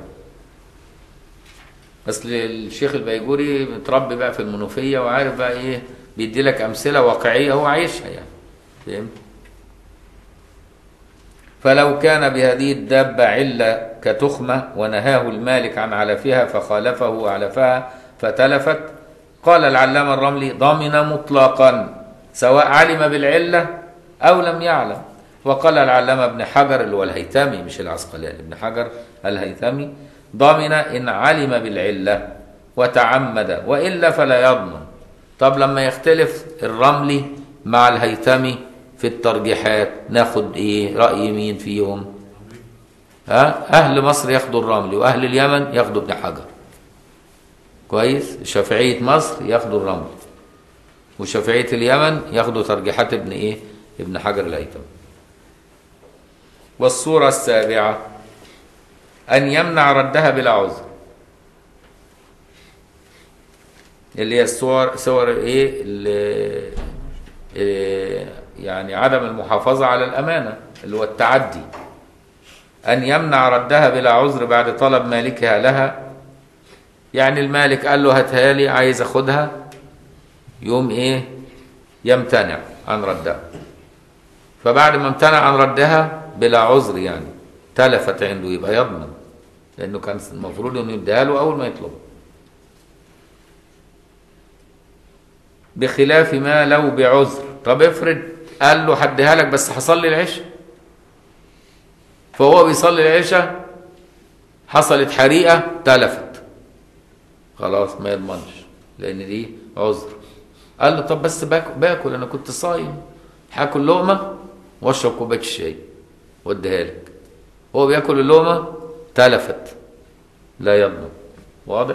اصل الشيخ البيجوري متربي بقى في المنوفيه وعارف بقى ايه بيدي لك امثله واقعيه هو عايشها يعني فهمت فلو كان بهذه الدابة علة كتخمة ونهاه المالك عن علفها فخالفه وعلفها فتلفت قال العلامة الرملي ضمن مطلقا سواء علم بالعلة أو لم يعلم وقال العلامة ابن حجر اللي هو الهيثمي مش العسقلاني ابن حجر الهيثمي ضمن إن علم بالعلة وتعمد وإلا فلا يضمن طب لما يختلف الرملي مع الهيثمي في الترجيحات ناخد ايه رأي مين فيهم ها أهل مصر ياخدوا الرملي وأهل اليمن ياخدوا ابن حجر كويس شافعية مصر ياخدوا الرملي وشافعية اليمن ياخدوا ترجيحات ابن ايه ابن حجر الهيثمي والصورة السابعة أن يمنع ردها بلا عذر اللي هي الصور صور ايه اللي إيه يعني عدم المحافظة على الأمانة اللي هو التعدي أن يمنع ردها بلا عذر بعد طلب مالكها لها يعني المالك قال له هاتها لي عايز اخدها يوم ايه يمتنع عن ردها فبعد ما امتنع عن ردها بلا عذر يعني تلفت عنده يبقى يضمن لانه كان المفروض انه يديها له اول ما يطلبها بخلاف ما لو بعذر طب افرض قال له هديها لك بس هصلي العشاء فهو بيصلي العشاء حصلت حريقه تلفت خلاص ما يضمنش لان دي عذر قال له طب بس باكل, باكل انا كنت صايم هاكل لقمه واشرب كوبايه الشاي واديها لك هو بياكل اللقمه تلفت لا يضمن واضح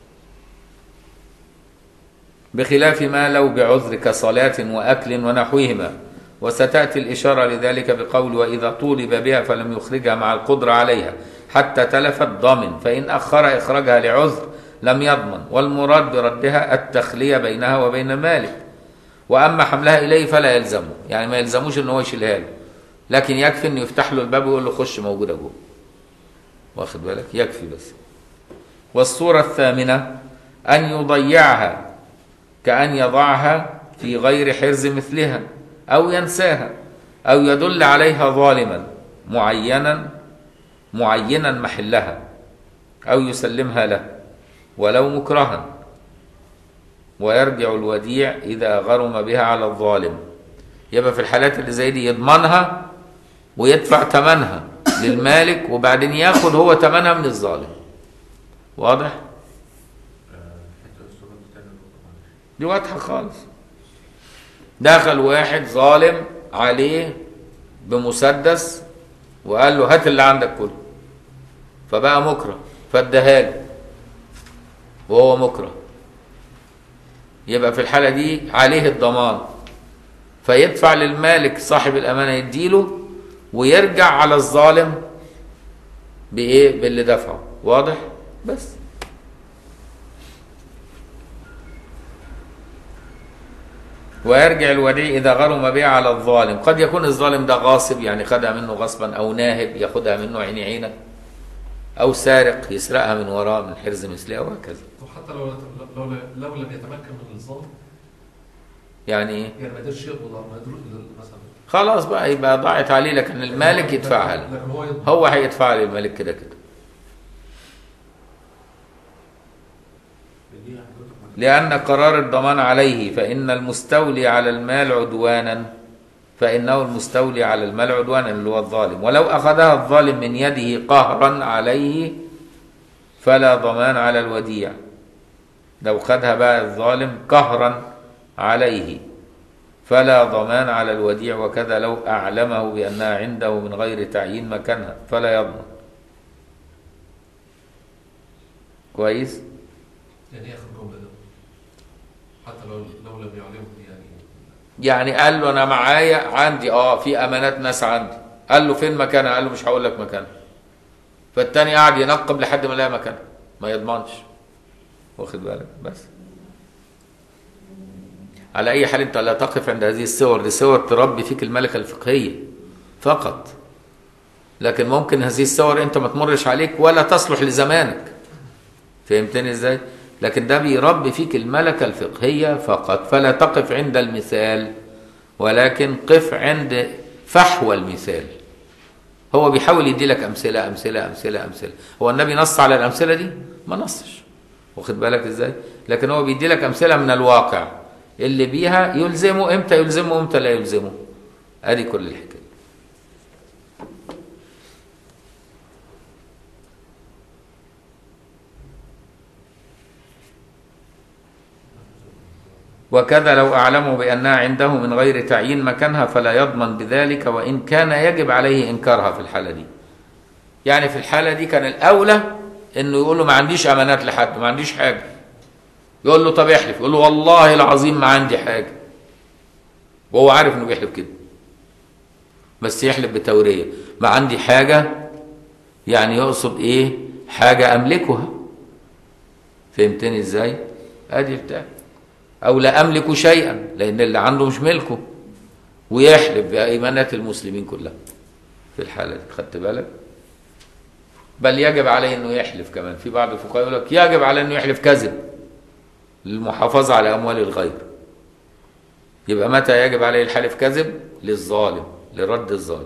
بخلاف ما لو بعذر كصلاة وأكل ونحوهما وستأتي الإشارة لذلك بقول وإذا طولب بها فلم يخرجها مع القدرة عليها حتى تلفت ضمن فإن أخر إخراجها لعذر لم يضمن والمراد بردها التخلية بينها وبين مالك وأما حملها إليه فلا يلزمه يعني ما يلزموش إن هو يشيلها له لكن يكفي إنه يفتح له الباب ويقول له خش موجودة جوه واخد بالك يكفي بس والصورة الثامنة أن يضيعها كأن يضعها في غير حرز مثلها أو ينساها أو يدل عليها ظالما معينا معينا محلها أو يسلمها له ولو مكرها ويرجع الوديع إذا غرم بها على الظالم يبقى في الحالات اللي زي دي يضمنها ويدفع ثمنها للمالك وبعدين ياخد هو ثمنها من الظالم واضح؟ حتى الصورة التانية معلش. دي واضحة خالص دخل واحد ظالم عليه بمسدس وقال له هات اللي عندك كله فبقى مكره فاداها له وهو مكره يبقى في الحالة دي عليه الضمان فيدفع للمالك صاحب الأمانة يديله ويرجع على الظالم بإيه باللي دفعه واضح بس ويرجع الوديع إذا غرم بها على الظالم قد يكون الظالم ده غاصب يعني خدها منه غصبا أو ناهب ياخدها منه عيني عينك أو سارق يسرقها من وراه من حرز مثلها وهكذا وحتى لو لو لو لم يتمكن من الظلم يعني إيه؟ يعني ما قدرش يقبض ما قدر مثلا خلاص بقى يبقى ضاعت عليه لكن المالك يدفعها له لكن هو يضمن. هو هيدفعها للمالك كده كده دي حضرتك معلش. لأن قرار الضمان عليه فإن المستولي على المال عدوانا فإنه المستولي على المال عدوانا اللي هو الظالم ولو أخذها الظالم من يده قهرا عليه فلا ضمان على الوديع لو خدها بقى الظالم قهرا عليه فلا ضمان على الوديع وكذا لو أعلمه بأنها عنده من غير تعيين مكانها فلا يضمن كويس؟ يعني ياخد الجمله ده حتى لو لو لم يعلمه يعني يعني قال له انا معايا عندي اه في امانات ناس عندي قال له فين مكانها قال له مش هقول لك مكانها فالتاني قعد ينقب لحد ما لقى مكانها ما يضمنش واخد بالك بس على اي حال انت لا تقف عند هذه الصور دي صور تربي فيك الملكه الفقهيه فقط لكن ممكن هذه الصور انت ما تمرش عليك ولا تصلح لزمانك فهمتني ازاي لكن ده بيربي فيك الملكة الفقهية فقط فلا تقف عند المثال ولكن قف عند فحوى المثال هو بيحاول يدي لك أمثلة أمثلة أمثلة أمثلة هو النبي نص على الأمثلة دي ما نصش واخد بالك ازاي لكن هو بيدي لك أمثلة من الواقع اللي بيها يلزمه امتى يلزمه امتى لا يلزمه ادي كل الحكاية وكذا لو أعلمه بأنها عنده من غير تعيين مكانها فلا يضمن بذلك وإن كان يجب عليه إنكارها في الحالة دي يعني في الحالة دي كان الأولى إنه يقول له ما عنديش أمانات لحد ما عنديش حاجة يقول له طب احلف يقول له والله العظيم ما عندي حاجة وهو عارف إنه بيحلف كده بس يحلف بتورية ما عندي حاجة يعني يقصد إيه حاجة أملكها فهمتني إزاي أدي بتاع أو لا أملك شيئا لأن اللي عنده مش ملكه ويحلف بأيمانات المسلمين كلها في الحالة دي خدت بالك بل يجب عليه أنه يحلف كمان في بعض الفقهاء يقول لك يجب عليه أنه يحلف كذب للمحافظة على أموال الغير يبقى متى يجب عليه الحلف كذب للظالم لرد الظالم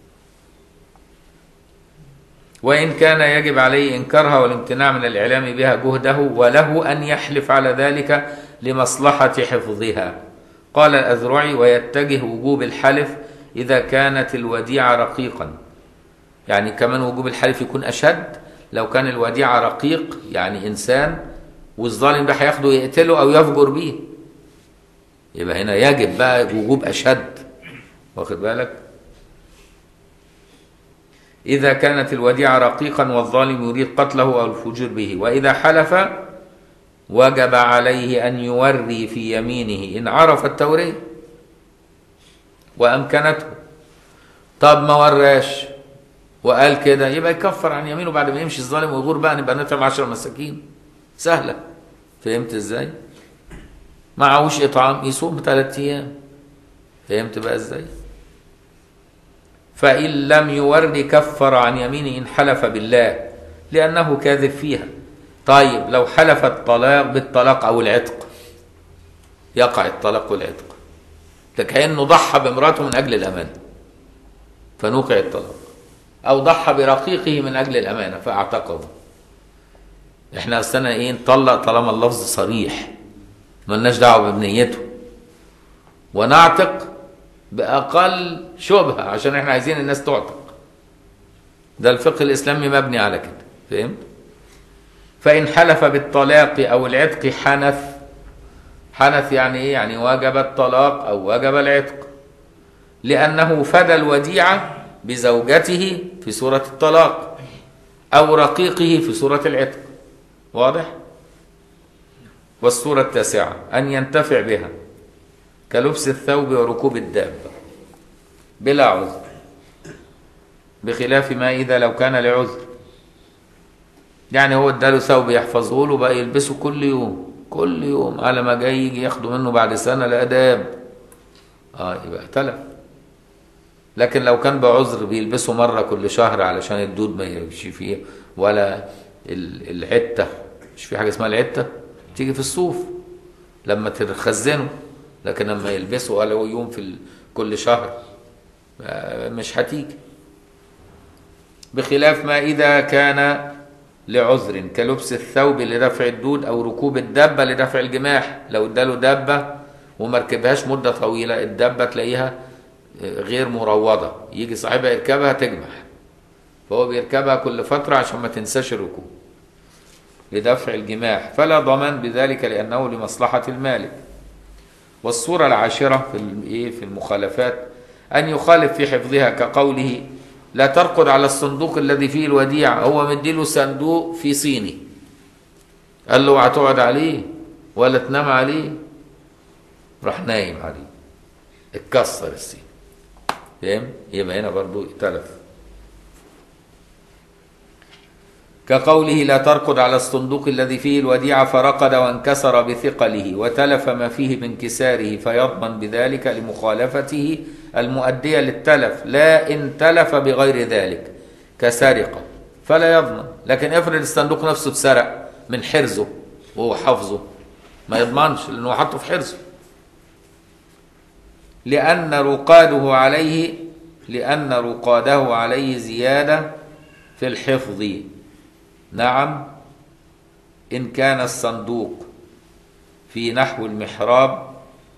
وإن كان يجب عليه إنكارها والامتناع من الإعلام بها جهده وله أن يحلف على ذلك لمصلحة حفظها قال الأذرعي ويتجه وجوب الحلف إذا كانت الوديعة رقيقا يعني كمان وجوب الحلف يكون أشد لو كان الوديعة رقيق يعني إنسان والظالم ده هياخده يقتله أو يفجر بيه يبقى هنا يجب بقى وجوب أشد واخد بالك إذا كانت الوديعة رقيقا والظالم يريد قتله أو الفجور به وإذا حلف وجب عليه أن يوري في يمينه إن عرف التورية وأمكنته طب ما وراش وقال كده يبقى يكفر عن يمينه بعد ما يمشي الظالم ويغور بقى نبقى نطعم عشر مساكين سهلة فهمت ازاي؟ معهوش إطعام يصوم ثلاث أيام فهمت بقى ازاي؟ فإن لم يورد كفر عن يمينه إن حلف بالله لأنه كاذب فيها طيب لو حلف الطلاق بالطلاق أو العتق يقع الطلاق والعتق ده كأنه ضحى بامراته من أجل الأمان فنوقع الطلاق أو ضحى برقيقه من أجل الأمانة فاعتقه احنا أصلنا إيه نطلق طالما اللفظ صريح ملناش دعوة بنيته ونعتق بأقل شبهة عشان احنا عايزين الناس تعتق ده الفقه الإسلامي مبني على كده فهمت؟ فإن حلف بالطلاق أو العتق حنث حنث يعني إيه؟ يعني وجب الطلاق أو وجب العتق لأنه فدى الوديعة بزوجته في سورة الطلاق أو رقيقه في سورة العتق واضح؟ والسورة التاسعة أن ينتفع بها كلبس الثوب وركوب الدابة بلا عذر بخلاف ما إذا لو كان لعذر يعني هو اداله ثوب يحفظه له بقى يلبسه كل يوم كل يوم على ما جاي يجي ياخده منه بعد سنة لأداب اه يبقى اختلف لكن لو كان بعذر بيلبسه مرة كل شهر علشان الدود ما يمشي فيه ولا ال- العتة مش في حاجة اسمها العتة تيجي في الصوف لما تخزنه لكن لما يلبسه ولا هو يوم في ال- كل شهر آه، مش هتيجي بخلاف ما إذا كان لعذر كلبس الثوب لدفع الدود أو ركوب الدابة لدفع الجماح لو اداله دابة وما ركبهاش مدة طويلة الدابة تلاقيها غير مروضة يجي صاحبها يركبها تجمح فهو بيركبها كل فترة عشان ما تنساش الركوب لدفع الجماح فلا ضمان بذلك لأنه لمصلحة المالك والصورة العاشرة في ال- إيه في المخالفات أن يخالف في حفظها كقوله لا ترقد على الصندوق الذي فيه الوديعة هو مديله صندوق في صيني قال له اوعى تقعد عليه ولا تنام عليه راح نايم عليه اتكسر الصين فاهم يبقى هنا برضو ائتلف كقوله لا ترقد على الصندوق الذي فيه الوديعة فرقد وانكسر بثقله وتلف ما فيه بانكساره فيضمن بذلك لمخالفته المؤدية للتلف لا إن تلف بغير ذلك كسرقة فلا يضمن لكن افرض الصندوق نفسه اتسرق من حرزه وهو حافظه ما يضمنش لأنه حطه في حرزه لأن رقاده عليه لأن رقاده عليه زيادة في الحفظ نعم إن كان الصندوق في نحو المحراب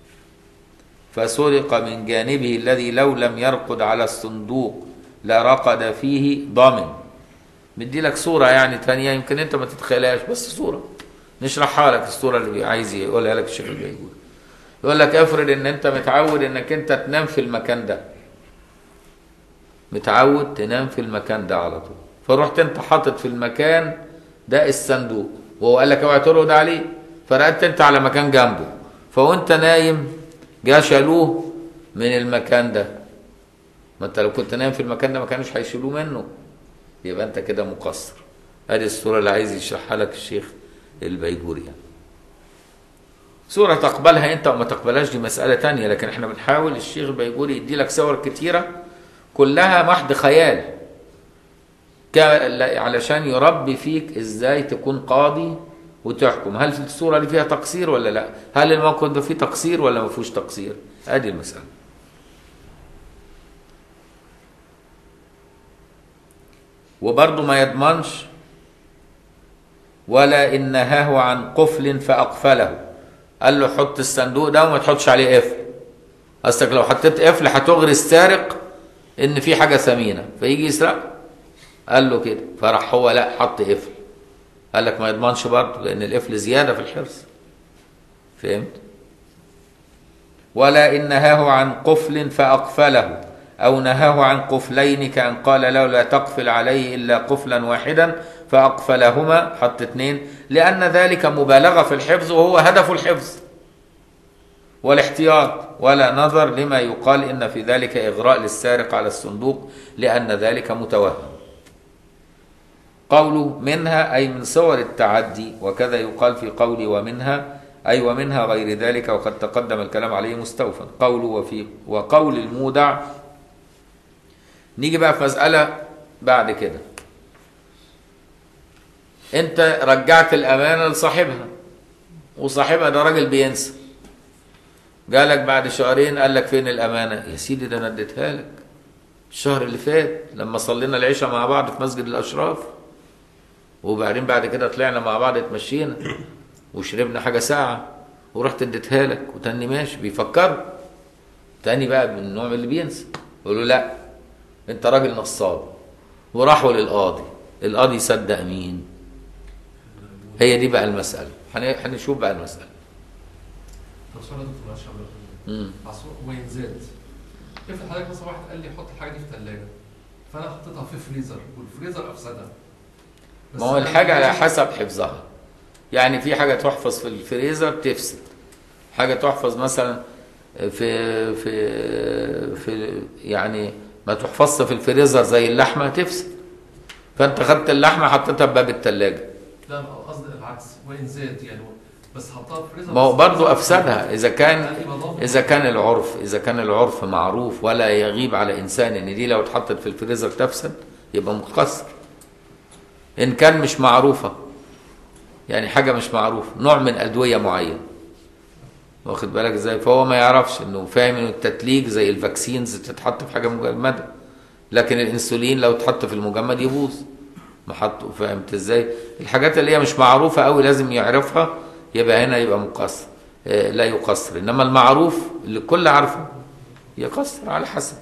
فسرق من جانبه الذي لو لم يرقد على الصندوق لرقد فيه ضامن مدي لك صورة يعني تانية يمكن انت ما تتخيلهاش بس صورة نشرحها لك الصورة اللي عايز يقولها لك الشيخ البيجوري يقول لك افرض ان انت متعود انك انت تنام في المكان ده متعود تنام في المكان ده على طول فرحت انت حاطط في المكان ده الصندوق وهو قال لك اوعى ترقد عليه فرقدت انت على مكان جنبه فوانت نايم جا شالوه من المكان ده ما انت لو كنت نايم في المكان ده ما كانوش هيشيلوه منه يبقى انت كده مقصر ادي الصوره اللي عايز يشرحها لك الشيخ البيجوري يعني. صورة تقبلها انت وما تقبلهاش دي مسألة تانية لكن احنا بنحاول الشيخ البيجوري يدي لك صور كتيرة كلها محض خيال ك- علشان يربي فيك ازاي تكون قاضي وتحكم هل الصورة دي فيها تقصير ولا لا هل الموقف ده فيه تقصير ولا ما فيهوش تقصير ادي المسألة وبرضه ما يضمنش ولا إن نهاه عن قفل فأقفله قال له حط الصندوق ده وما تحطش عليه قفل أصلك لو حطيت قفل هتغري السارق إن في حاجة ثمينة فيجي يسرق قال له كده فراح هو لا حط قفل قال لك ما يضمنش برضه لأن القفل زيادة في الحرص فهمت؟ ولا إن نهاه عن قفل فأقفله أو نهاه عن قفلين كأن قال له لا تقفل عليه إلا قفلا واحدا فأقفلهما حط اتنين لأن ذلك مبالغة في الحفظ وهو هدف الحفظ والاحتياط ولا نظر لما يقال إن في ذلك إغراء للسارق على الصندوق لأن ذلك متوهم قوله منها أي من صور التعدي وكذا يقال في قول ومنها أي ومنها غير ذلك وقد تقدم الكلام عليه مستوفا قوله وفي وقول المودع نيجي بقى في مسألة بعد كده انت رجعت الأمانة لصاحبها وصاحبها ده راجل بينسى جالك بعد شهرين قال لك فين الأمانة يا سيدي ده أنا اديتها لك الشهر اللي فات لما صلينا العشاء مع بعض في مسجد الاشراف وبعدين بعد كده طلعنا مع بعض اتمشينا وشربنا حاجه ساعه ورحت اديتها لك وتاني ماشي بيفكروا تاني بقى من النوع اللي بينسى يقولوا لا انت راجل نصاب وراحوا للقاضي القاضي صدق مين هي دي بقى المساله هن- هنشوف بقى المساله طب سؤال يا دكتور معلش قبل ما مم. عصفور وين زاد افرض حضرتك مثلا واحد قال لي حط الحاجه دي في الثلاجه فانا حطيتها في فريزر والفريزر افسدها بس ما هو أنا الحاجة على لازم- حسب حفظها يعني في حاجة تحفظ في الفريزر تفسد حاجة تحفظ مثلا في في في يعني ما تحفظش في الفريزر زي اللحمة تفسد فانت خدت اللحمة حطيتها في باب التلاجة لا أنا قصدي العكس وين زاد يعني بس حطها في فريزر ما هو بس برضو الفريزر أفسدها إذا كان يعني بضاف- إذا كان العرف إذا كان العرف معروف ولا يغيب على إنسان إن دي لو اتحطت في الفريزر تفسد يبقى مقصر إن كان مش معروفة يعني حاجة مش معروفة نوع من أدوية معين واخد بالك ازاي فهو ما يعرفش انه فاهم انه التتليج زي الفاكسينز تتحط في حاجة مجمدة لكن الانسولين لو اتحط في المجمد يبوظ ما حطه فهمت ازاي الحاجات اللي هي مش معروفة قوي لازم يعرفها يبقى هنا يبقى مقصر آه، لا يقصر انما المعروف اللي الكل عارفه يقصر على حسب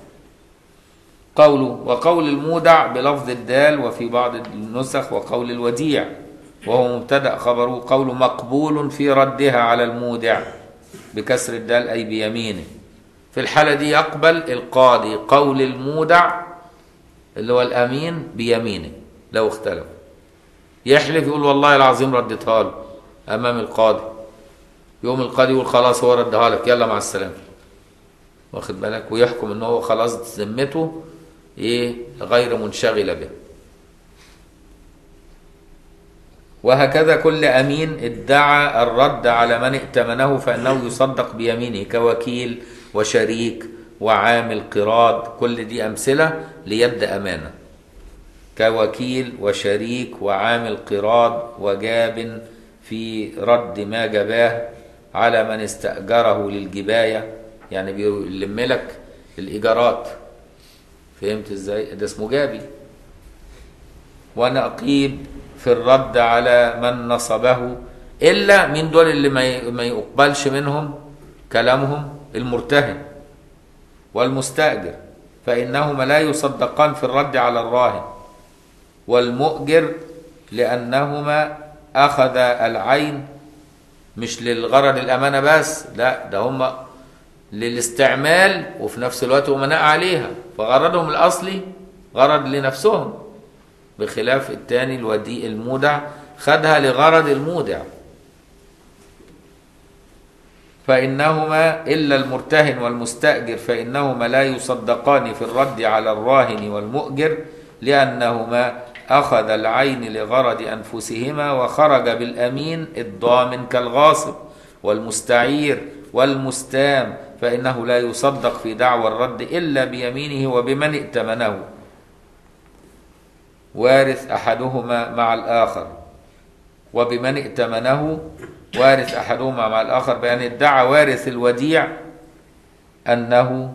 قوله وقول المودع بلفظ الدال وفي بعض النسخ وقول الوديع وهو مبتدا خبره قول مقبول في ردها على المودع بكسر الدال اي بيمينه في الحاله دي يقبل القاضي قول المودع اللي هو الامين بيمينه لو اختلف يحلف يقول والله العظيم رديتها له امام القاضي يقوم القاضي يقول خلاص هو ردها لك يلا مع السلامه واخد بالك ويحكم ان هو خلاص ذمته ايه غير منشغله به وهكذا كل امين ادعى الرد على من ائتمنه فانه يصدق بيمينه كوكيل وشريك وعامل قراض كل دي امثله ليد امانه كوكيل وشريك وعامل قراض وجاب في رد ما جباه على من استأجره للجباية يعني بيلم لك الإيجارات فهمت ازاي ده اسمه جابي ونقيب في الرد على من نصبه إلا من دول اللي ما ي- ما يقبلش منهم كلامهم المرتهن والمستأجر فإنهما لا يصدقان في الرد على الراهن والمؤجر لأنهما أخذ العين مش للغرض الأمانة بس لا ده هم للاستعمال وفي نفس الوقت أمناء عليها فغرضهم الأصلي غرض لنفسهم بخلاف التاني الودي المودع خدها لغرض المودع فإنهما إلا المرتهن والمستأجر فإنهما لا يصدقان في الرد على الراهن والمؤجر لأنهما أخذ العين لغرض أنفسهما وخرج بالأمين الضامن كالغاصب والمستعير والمستام فإنه لا يصدق في دعوى الرد إلا بيمينه وبمن ائتمنه وارث أحدهما مع الآخر وبمن ائتمنه وارث أحدهما مع الآخر بأن ادعى وارث الوديع أنه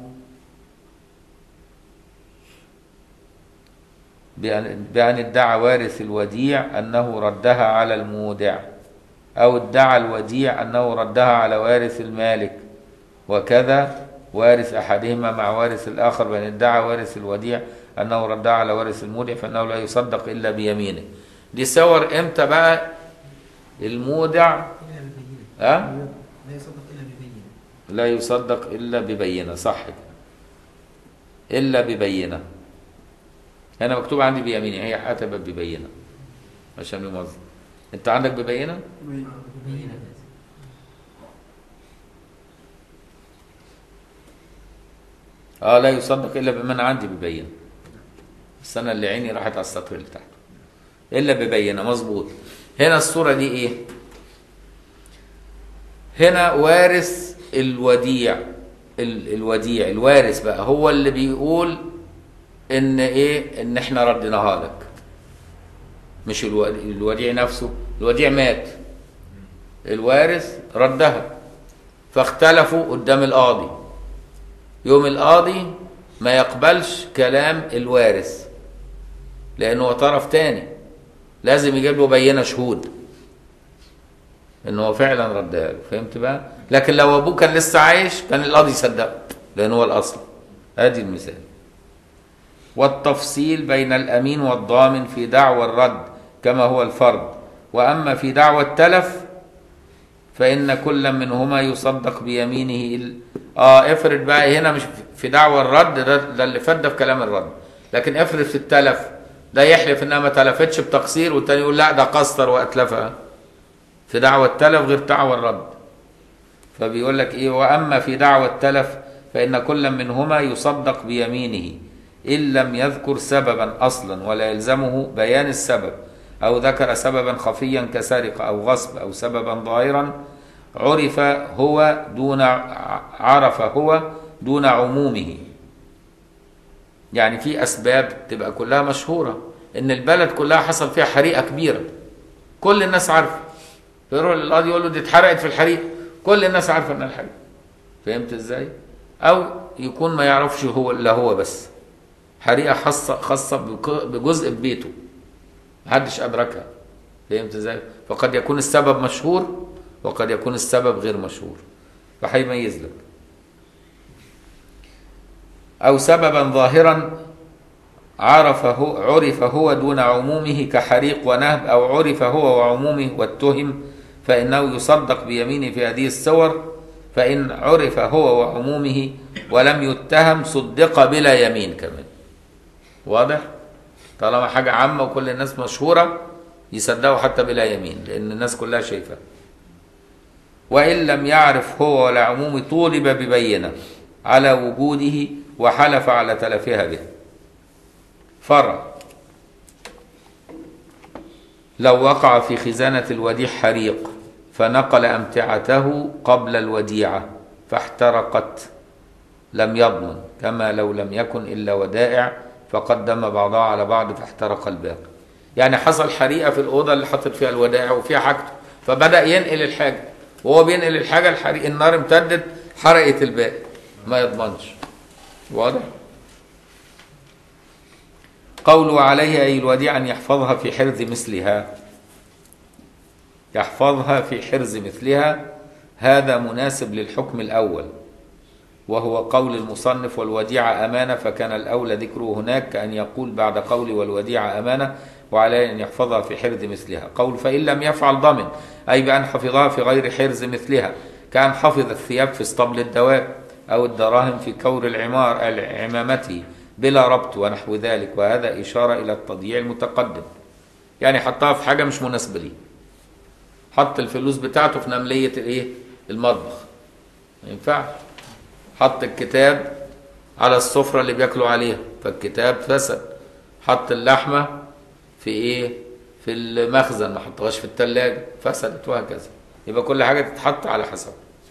بأن, بأن ادعى وارث الوديع أنه ردها على المودع أو ادعى الوديع أنه ردها على وارث المالك وكذا وارث أحدهما مع وارث الآخر بأن ادعى وارث الوديع أنه ردها على وارث المودع فإنه لا يصدق إلا بيمينه دي صور إمتى بقى المودع إلا ببينة أه؟ لا يصدق إلا ببينة لا يصدق إلا ببينة صح كده. إلا ببينة أنا مكتوب عندي بيميني هي هتبقى ببينة عشان يموظف أنت عندك ببينة؟ ببينة اه لا يصدق الا بمن عندي ببينه بس انا اللي عيني راحت على السطر اللي تحته الا ببينه مظبوط هنا الصوره دي ايه هنا وارث الوديع ال- الوديع الوارث بقى هو اللي بيقول ان ايه ان احنا رديناها لك مش الو- الوديع نفسه الوديع مات الوارث ردها فاختلفوا قدام القاضي يوم القاضي ما يقبلش كلام الوارث لانه هو طرف تاني لازم يجيب له بينه شهود ان هو فعلا ردها له فهمت بقى لكن لو ابوه كان لسه عايش كان القاضي يصدقه لان هو الاصل ادي المثال والتفصيل بين الامين والضامن في دعوى الرد كما هو الفرض واما في دعوى التلف فان كل منهما يصدق بيمينه ال... اه افرض بقى هنا مش في دعوى الرد ده, ده اللي فات ده في كلام الرد لكن افرض في التلف ده يحلف انها ما تلفتش بتقصير والتاني يقول لا ده قصر واتلفها في دعوى التلف غير دعوى الرد فبيقول لك ايه واما في دعوى التلف فان كل منهما يصدق بيمينه ان لم يذكر سببا اصلا ولا يلزمه بيان السبب او ذكر سببا خفيا كسرقه او غصب او سببا ظاهرا عرف هو دون عرف هو دون عمومه يعني في اسباب تبقى كلها مشهوره ان البلد كلها حصل فيها حريقه كبيره كل الناس عارفه فيروح للقاضي يقول له دي اتحرقت في الحريق كل الناس عارفه انها الحريق فهمت ازاي او يكون ما يعرفش هو الا هو بس حريقه خاصه خاصه بك- بجزء في بيته محدش ادركها فهمت ازاي فقد يكون السبب مشهور وقد يكون السبب غير مشهور فهيميز لك او سببا ظاهرا عرف هو عرف هو دون عمومه كحريق ونهب او عرف هو وعمومه واتهم فانه يصدق بيمينه في هذه الصور فان عرف هو وعمومه ولم يتهم صدق بلا يمين كمان واضح طالما حاجه عامه وكل الناس مشهوره يصدقوا حتى بلا يمين لان الناس كلها شايفه وان لم يعرف هو ولا عمومه طولب ببينه على وجوده وحلف على تلفها به فرع لو وقع في خزانة الوديع حريق فنقل أمتعته قبل الوديعة فاحترقت لم يضمن كما لو لم يكن إلا ودائع فقدم بعضها على بعض فاحترق الباقي يعني حصل حريقة في الأوضة اللي حاطط فيها الودائع وفيها حاجته فبدأ ينقل الحاجة وهو بينقل الحاجة الحريق النار امتدت حرقت الباقي ما يضمنش واضح؟ قول عليه أي الوديع أن يحفظها في حرز مثلها يحفظها في حرز مثلها هذا مناسب للحكم الأول وهو قول المصنف والوديعة أمانة فكان الأولى ذكره هناك كأن يقول بعد قول والوديعة أمانة وعليه أن يحفظها في حرز مثلها قول فإن لم يفعل ضمن أي بأن حفظها في غير حرز مثلها كأن حفظ الثياب في اسطبل الدواب أو الدراهم في كور العمار عمامته بلا ربط ونحو ذلك وهذا إشارة إلى التضييع المتقدم يعني حطها في حاجة مش مناسبة ليه حط الفلوس بتاعته في نملية الايه المطبخ ما ينفعش حط الكتاب على السفرة اللي بياكلوا عليها فالكتاب فسد حط اللحمة في ايه في المخزن ما حطهاش في التلاجة فسدت وهكذا يبقى كل حاجة تتحط على حسب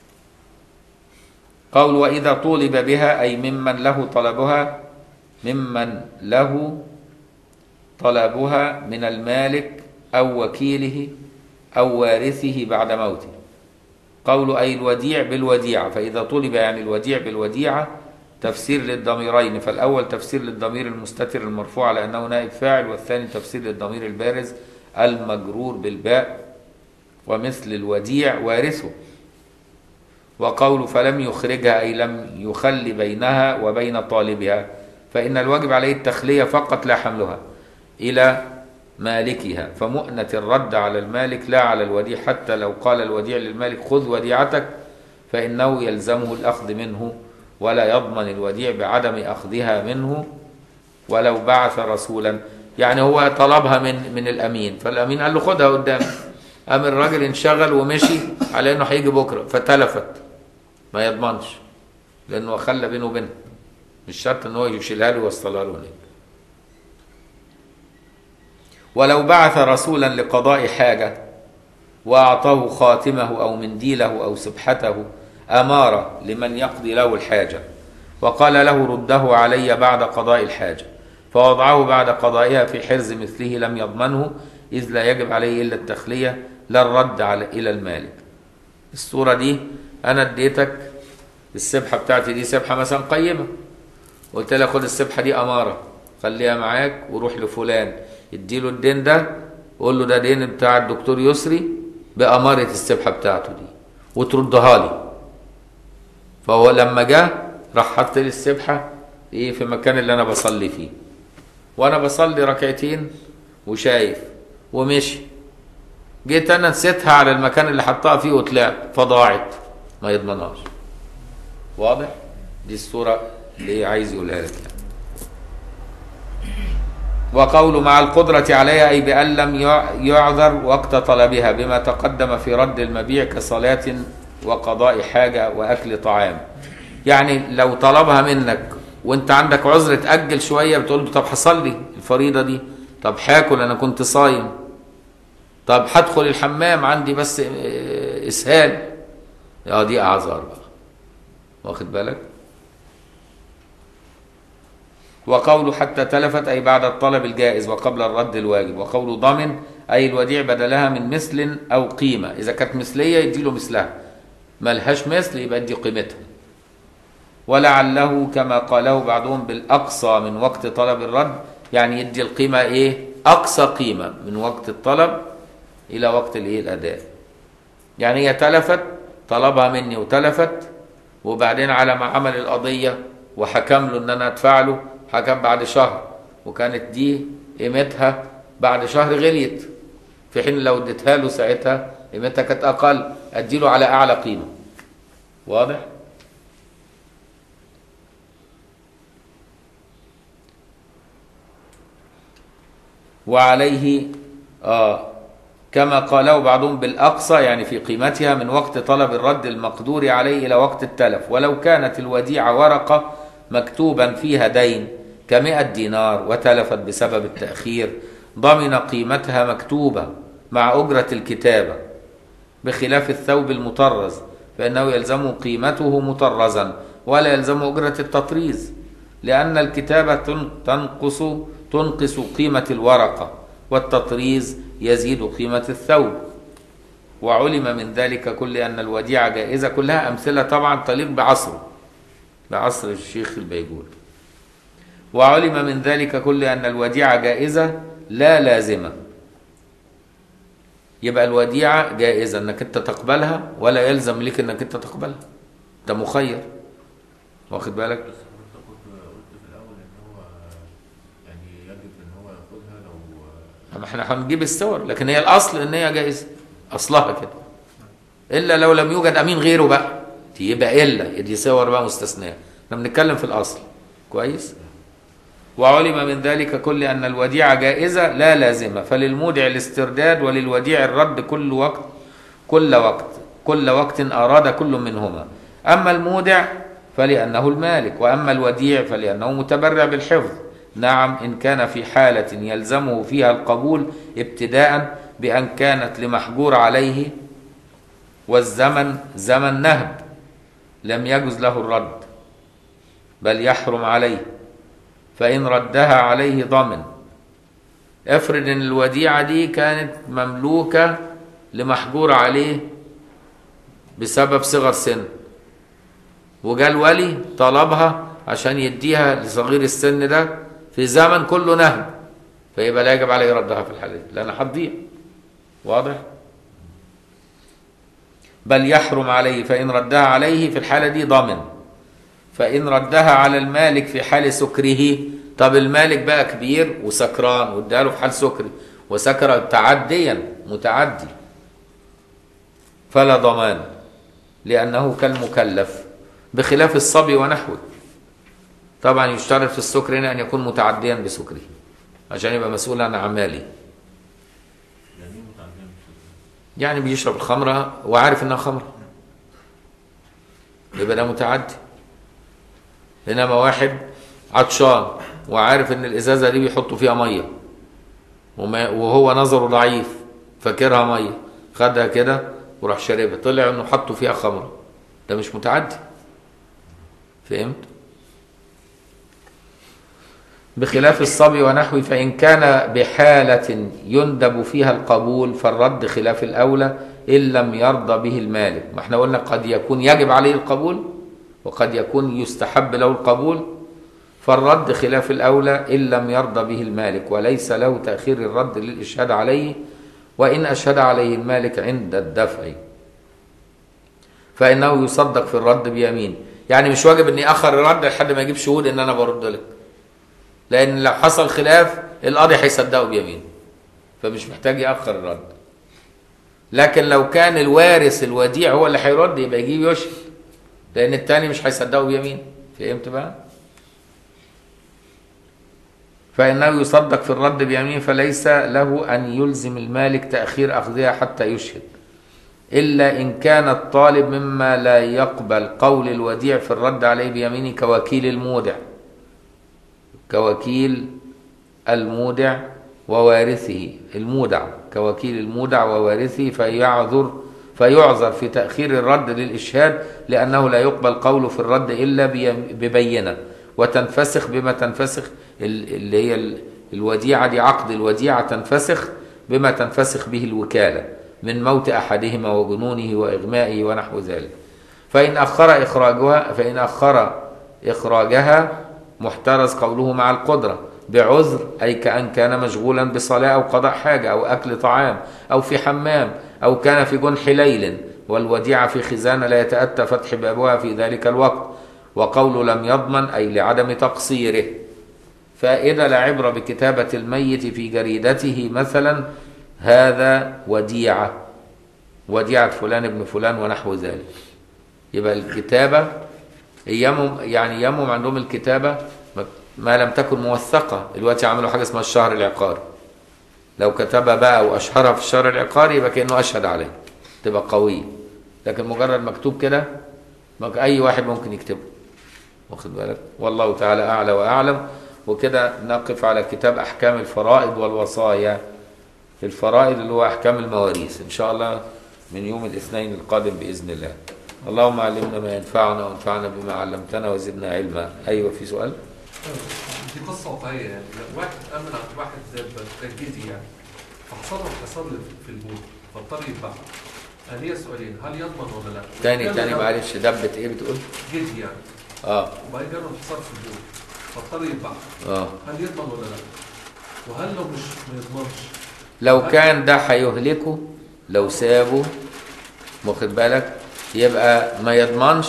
قول وإذا طولب بها أي ممن له طلبها ممن له طلبها من المالك أو وكيله أو وارثه بعد موته قول أي الوديع بالوديعة فإذا طلب يعني الوديع بالوديعة تفسير للضميرين فالأول تفسير للضمير المستتر المرفوع على أنه نائب فاعل والثاني تفسير للضمير البارز المجرور بالباء ومثل الوديع وارثه وقول فلم يخرجها أي لم يخل بينها وبين طالبها فإن الواجب عليه التخلية فقط لا حملها إلى مالكها فمؤنة الرد على المالك لا على الوديع حتى لو قال الوديع للمالك خذ وديعتك فإنه يلزمه الأخذ منه ولا يضمن الوديع بعدم أخذها منه ولو بعث رسولا يعني هو طلبها من من الأمين فالأمين قال له خدها قدامي قام الراجل انشغل ومشي على إنه هيجي بكرة فتلفت ما يضمنش لأنه خلى بينه وبينها مش شرط إن هو يشيلها له ويوصلها له هناك ولو بعث رسولا لقضاء حاجة وأعطاه خاتمه أو منديله أو سبحته أمارة لمن يقضي له الحاجة وقال له رده علي بعد قضاء الحاجة فوضعه بعد قضائها في حرز مثله لم يضمنه إذ لا يجب عليه إلا التخلية لا الرد على إلى المالك الصورة دي أنا اديتك السبحة بتاعتي دي سبحة مثلا قيمة قلت لك خد السبحه دي اماره خليها معاك وروح لفلان اديله الدين ده قول له ده دين بتاع الدكتور يسري باماره السبحه بتاعته دي وتردها لي فهو لما جه راح حط لي السبحه ايه في المكان اللي انا بصلي فيه وانا بصلي ركعتين وشايف ومشي جيت انا نسيتها على المكان اللي حطها فيه وطلعت فضاعت ما يضمنهاش واضح دي الصوره اللي عايز يقولها لك يعني. وقول مع القدرة عليها أي بأن لم يع- يعذر وقت طلبها بما تقدم في رد المبيع كصلاة وقضاء حاجة وأكل طعام يعني لو طلبها منك وانت عندك عذر تأجل شوية بتقول له طب هصلي الفريضة دي طب هاكل أنا كنت صايم طب هدخل الحمام عندي بس اه، إسهال اه دي أعذار بقى واخد بالك وقوله حتى تلفت أي بعد الطلب الجائز وقبل الرد الواجب وقوله ضمن أي الوديع بدلها من مثل أو قيمة إذا كانت مثلية يديله مثلها ملهاش مثل يبقى يدي قيمتها ولعله كما قاله بعضهم بالأقصى من وقت طلب الرد يعني يدي القيمة إيه أقصى قيمة من وقت الطلب إلى وقت الإيه الأداء يعني هي تلفت طلبها مني وتلفت وبعدين على ما عمل القضية وحكم له ان انا ادفع له حكم بعد شهر وكانت دي قيمتها بعد شهر غليت في حين لو اديتها له ساعتها قيمتها كانت اقل اديله على اعلى قيمة واضح وعليه آه كما قاله بعضهم بالأقصى يعني في قيمتها من وقت طلب الرد المقدور عليه إلى وقت التلف ولو كانت الوديعة ورقة مكتوبا فيها دين كمئة دينار وتلفت بسبب التأخير ضمن قيمتها مكتوبة مع أجرة الكتابة بخلاف الثوب المطرز فإنه يلزم قيمته مطرزا ولا يلزم أجرة التطريز لأن الكتابة تن- تنقص تنقص قيمة الورقة والتطريز يزيد قيمة الثوب وعلم من ذلك كل أن الوديعة جائزة كلها أمثلة طبعا تليق بعصره بعصر الشيخ البيجوري وعلم من ذلك كل أن الوديعة جائزة لا لازمة يبقى الوديعة جائزة انك انت تقبلها ولا يلزم لك انك انت تقبلها ده مخير واخد بالك بس حضرتك كنت قلت في الاول ان هو يعني يجب ان هو ياخدها لو ما احنا هنجيب الصور لكن هي الاصل ان هي جائزة اصلها كده الا لو لم يوجد امين غيره بقى دي يبقى الا دي صور بقى مستثناه احنا بنتكلم في الاصل كويس وعلم من ذلك كل أن الوديعة جائزة لا لازمة فللمودع الاسترداد وللوديع الرد كل وقت كل وقت كل وقت أراد كل منهما أما المودع فلأنه المالك وأما الوديع فلأنه متبرع بالحفظ نعم إن كان في حالة يلزمه فيها القبول ابتداء بأن كانت لمحجور عليه والزمن زمن نهب لم يجز له الرد بل يحرم عليه فإن ردها عليه ضمن افرض ان الوديعة دي كانت مملوكة لمحجور عليه بسبب صغر سن وجاء الولي طلبها عشان يديها لصغير السن ده في زمن كله نهب فيبقى لا يجب عليه ردها في الحالة دي لأنها هتضيع واضح؟ بل يحرم عليه فإن ردها عليه في الحالة دي ضامن فإن ردها على المالك في حال سكره طب المالك بقى كبير وسكران واداله في حال سكري وسكر تعديا متعدي فلا ضمان لأنه كالمكلف بخلاف الصبي ونحوه طبعا يشترط في السكر هنا أن يكون متعديا بسكره عشان يبقى مسؤول عن أعماله يعني ايه متعدين بالسكر؟ يعني بيشرب الخمرة وعارف انها خمرة يبقى ده متعدي انما واحد عطشان وعارف ان الازازة دي بيحطوا فيها مية وما وهو نظره ضعيف فاكرها مية خدها كده وراح شاربها طلع انه حطوا فيها خمرة ده مش متعدي فهمت بخلاف الصبي ونحوه فإن كان بحالة يندب فيها القبول فالرد خلاف الأولى إن لم يرضى به المالك ما احنا قلنا قد يكون يجب عليه القبول وقد يكون يستحب له القبول فالرد خلاف الأولى إن لم يرضى به المالك وليس له تأخير الرد للإشهاد عليه وإن أشهد عليه المالك عند الدفع فإنه يصدق في الرد بيمين يعني مش واجب إني أخر الرد لحد ما يجيب شهود إن أنا برد لك لأن لو حصل خلاف القاضي هيصدقه بيمين فمش محتاج يأخر الرد لكن لو كان الوارث الوديع هو اللي هيرد يبقى يجيب يشهد لأن التاني مش هيصدقه بيمين فهمت بقى؟ فإنه يصدق في الرد بيمين فليس له أن يلزم المالك تأخير أخذها حتى يشهد إلا إن كان الطالب مما لا يقبل قول الوديع في الرد عليه بيمينه كوكيل المودع كوكيل المودع ووارثه المودع كوكيل المودع ووارثه فيعذر فيعذر في تأخير الرد للإشهاد لأنه لا يقبل قوله في الرد إلا بيم- ببينة وتنفسخ بما تنفسخ ال- اللي هي ال- الوديعة دي عقد الوديعة تنفسخ بما تنفسخ به الوكالة من موت أحدهما وجنونه وإغمائه ونحو ذلك فإن أخر إخراجها فإن أخر إخراجها محترز قوله مع القدرة بعذر أي كأن كان مشغولا بصلاة أو قضاء حاجة أو أكل طعام أو في حمام أو كان في جنح ليل والوديعة في خزانة لا يتأتى فتح بابها في ذلك الوقت وقول لم يضمن أي لعدم تقصيره فإذا لا عبرة بكتابة الميت في جريدته مثلا هذا وديعة وديعة فلان ابن فلان ونحو ذلك يبقى الكتابة ايامهم يعني ايامهم عندهم الكتابه ما لم تكن موثقه دلوقتي عملوا حاجه اسمها الشهر العقاري لو كتبها بقى واشهرها في الشهر العقاري يبقى كانه اشهد عليه تبقى قويه لكن مجرد مكتوب كده مك- اي واحد ممكن يكتبه واخد بالك والله تعالى اعلى واعلم وكده نقف على كتاب احكام الفرائض والوصايا الفرائض اللي هو احكام المواريث ان شاء الله من يوم الاثنين القادم باذن الله اللهم علمنا ما ينفعنا وانفعنا بما علمتنا وزدنا علما ايوه في سؤال دي قصه واقعيه يعني واحد امن عند واحد دابه كان جدي يعني فحصل له حصاد في البول فاضطر يذبحها انا ليا سؤالين هل يضمن ولا لا؟ تاني كان تاني لو معلش دبة ايه بتقول جدي يعني اه وبعدين جاله انحصار في البول فاضطر يذبحها اه هل يضمن ولا لا؟ وهل لو مش ما يضمنش لو كان ده هيهلكه لو سابه واخد بالك يبقى ما يضمنش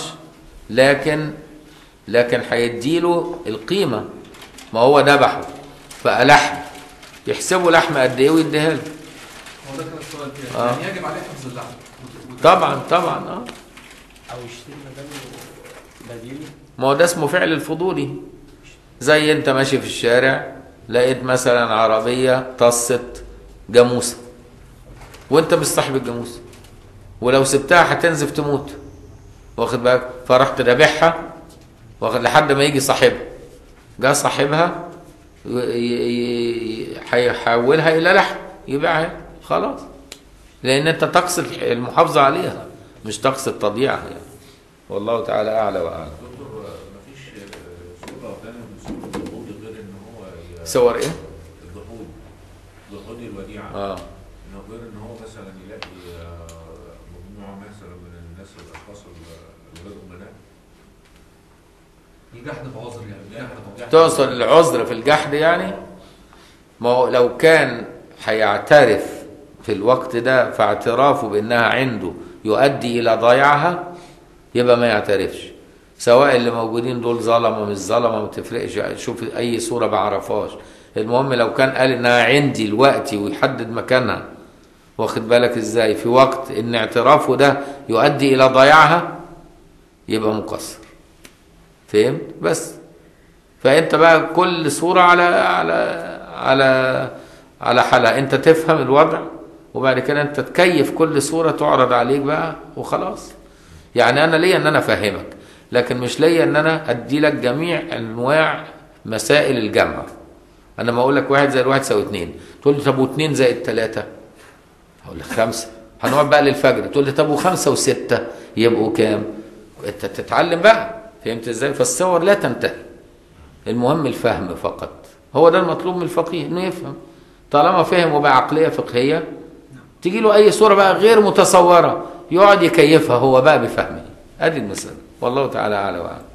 لكن لكن هيديله القيمة ما هو ذبحه فلحم يحسبوا لحم قد ايه ويديها له هو ده كان السؤال كده آه. يعني يجب عليه حفظ اللحم وت- وت- طبعا طبعا اه او يشتري بداله بديل ما هو ده اسمه فعل الفضولي زي انت ماشي في الشارع لقيت مثلا عربية طست جاموسة وانت مش صاحب الجاموسة ولو سبتها هتنزف تموت واخد بالك فرحت ذابحها واخد لحد ما يجي صاحبها جه صاحبها ي- ي- ي- هيحولها الى لحم يبيعها خلاص لان انت تقصد المحافظة عليها مش تقصد تضييعها يعني والله تعالى اعلى واعلم دكتور مفيش صورة تانية من صور الجهود غير ان هو ي- صور ايه؟ الجهود جهود الوديعة اه انه غير ان هو مثلا يلاقي آه، مجموعة مثلا من الناس الاشخاص ال- الغير امناء الجحد بعذر يعني الجحد بعذر تقصد العذر في الجحد يعني ما هو لو كان هيعترف في الوقت ده فاعترافه بانها عنده يؤدي الى ضياعها يبقى ما يعترفش سواء اللي موجودين دول ظلمه مش ظلمه ما تفرقش شوف اي صوره بعرفهاش المهم لو كان قال انها عندي دلوقتي ويحدد مكانها واخد بالك ازاي في وقت ان اعترافه ده يؤدي الى ضياعها يبقى مقصر فهمت بس فانت بقى كل صورة على على على على حالها انت تفهم الوضع وبعد كده انت تكيف كل صورة تعرض عليك بقى وخلاص يعني انا ليا ان انا افهمك لكن مش ليا ان انا ادي لك جميع انواع مسائل الجمع انا ما اقول لك واحد زائد واحد يساوي اتنين تقول لي طب واتنين زائد تلاتة هقول لك خمسة هنقعد بقى للفجر تقول لي طب وخمسة وستة يبقوا كام انت تتعلم بقى فهمت ازاي فالصور لا تنتهي المهم الفهم فقط هو ده المطلوب من الفقيه انه يفهم طالما فهم وبقى عقليه فقهيه تيجي له اي صوره بقى غير متصوره يقعد يكيفها هو بقى بفهمه ادي المساله والله تعالى اعلى واعلم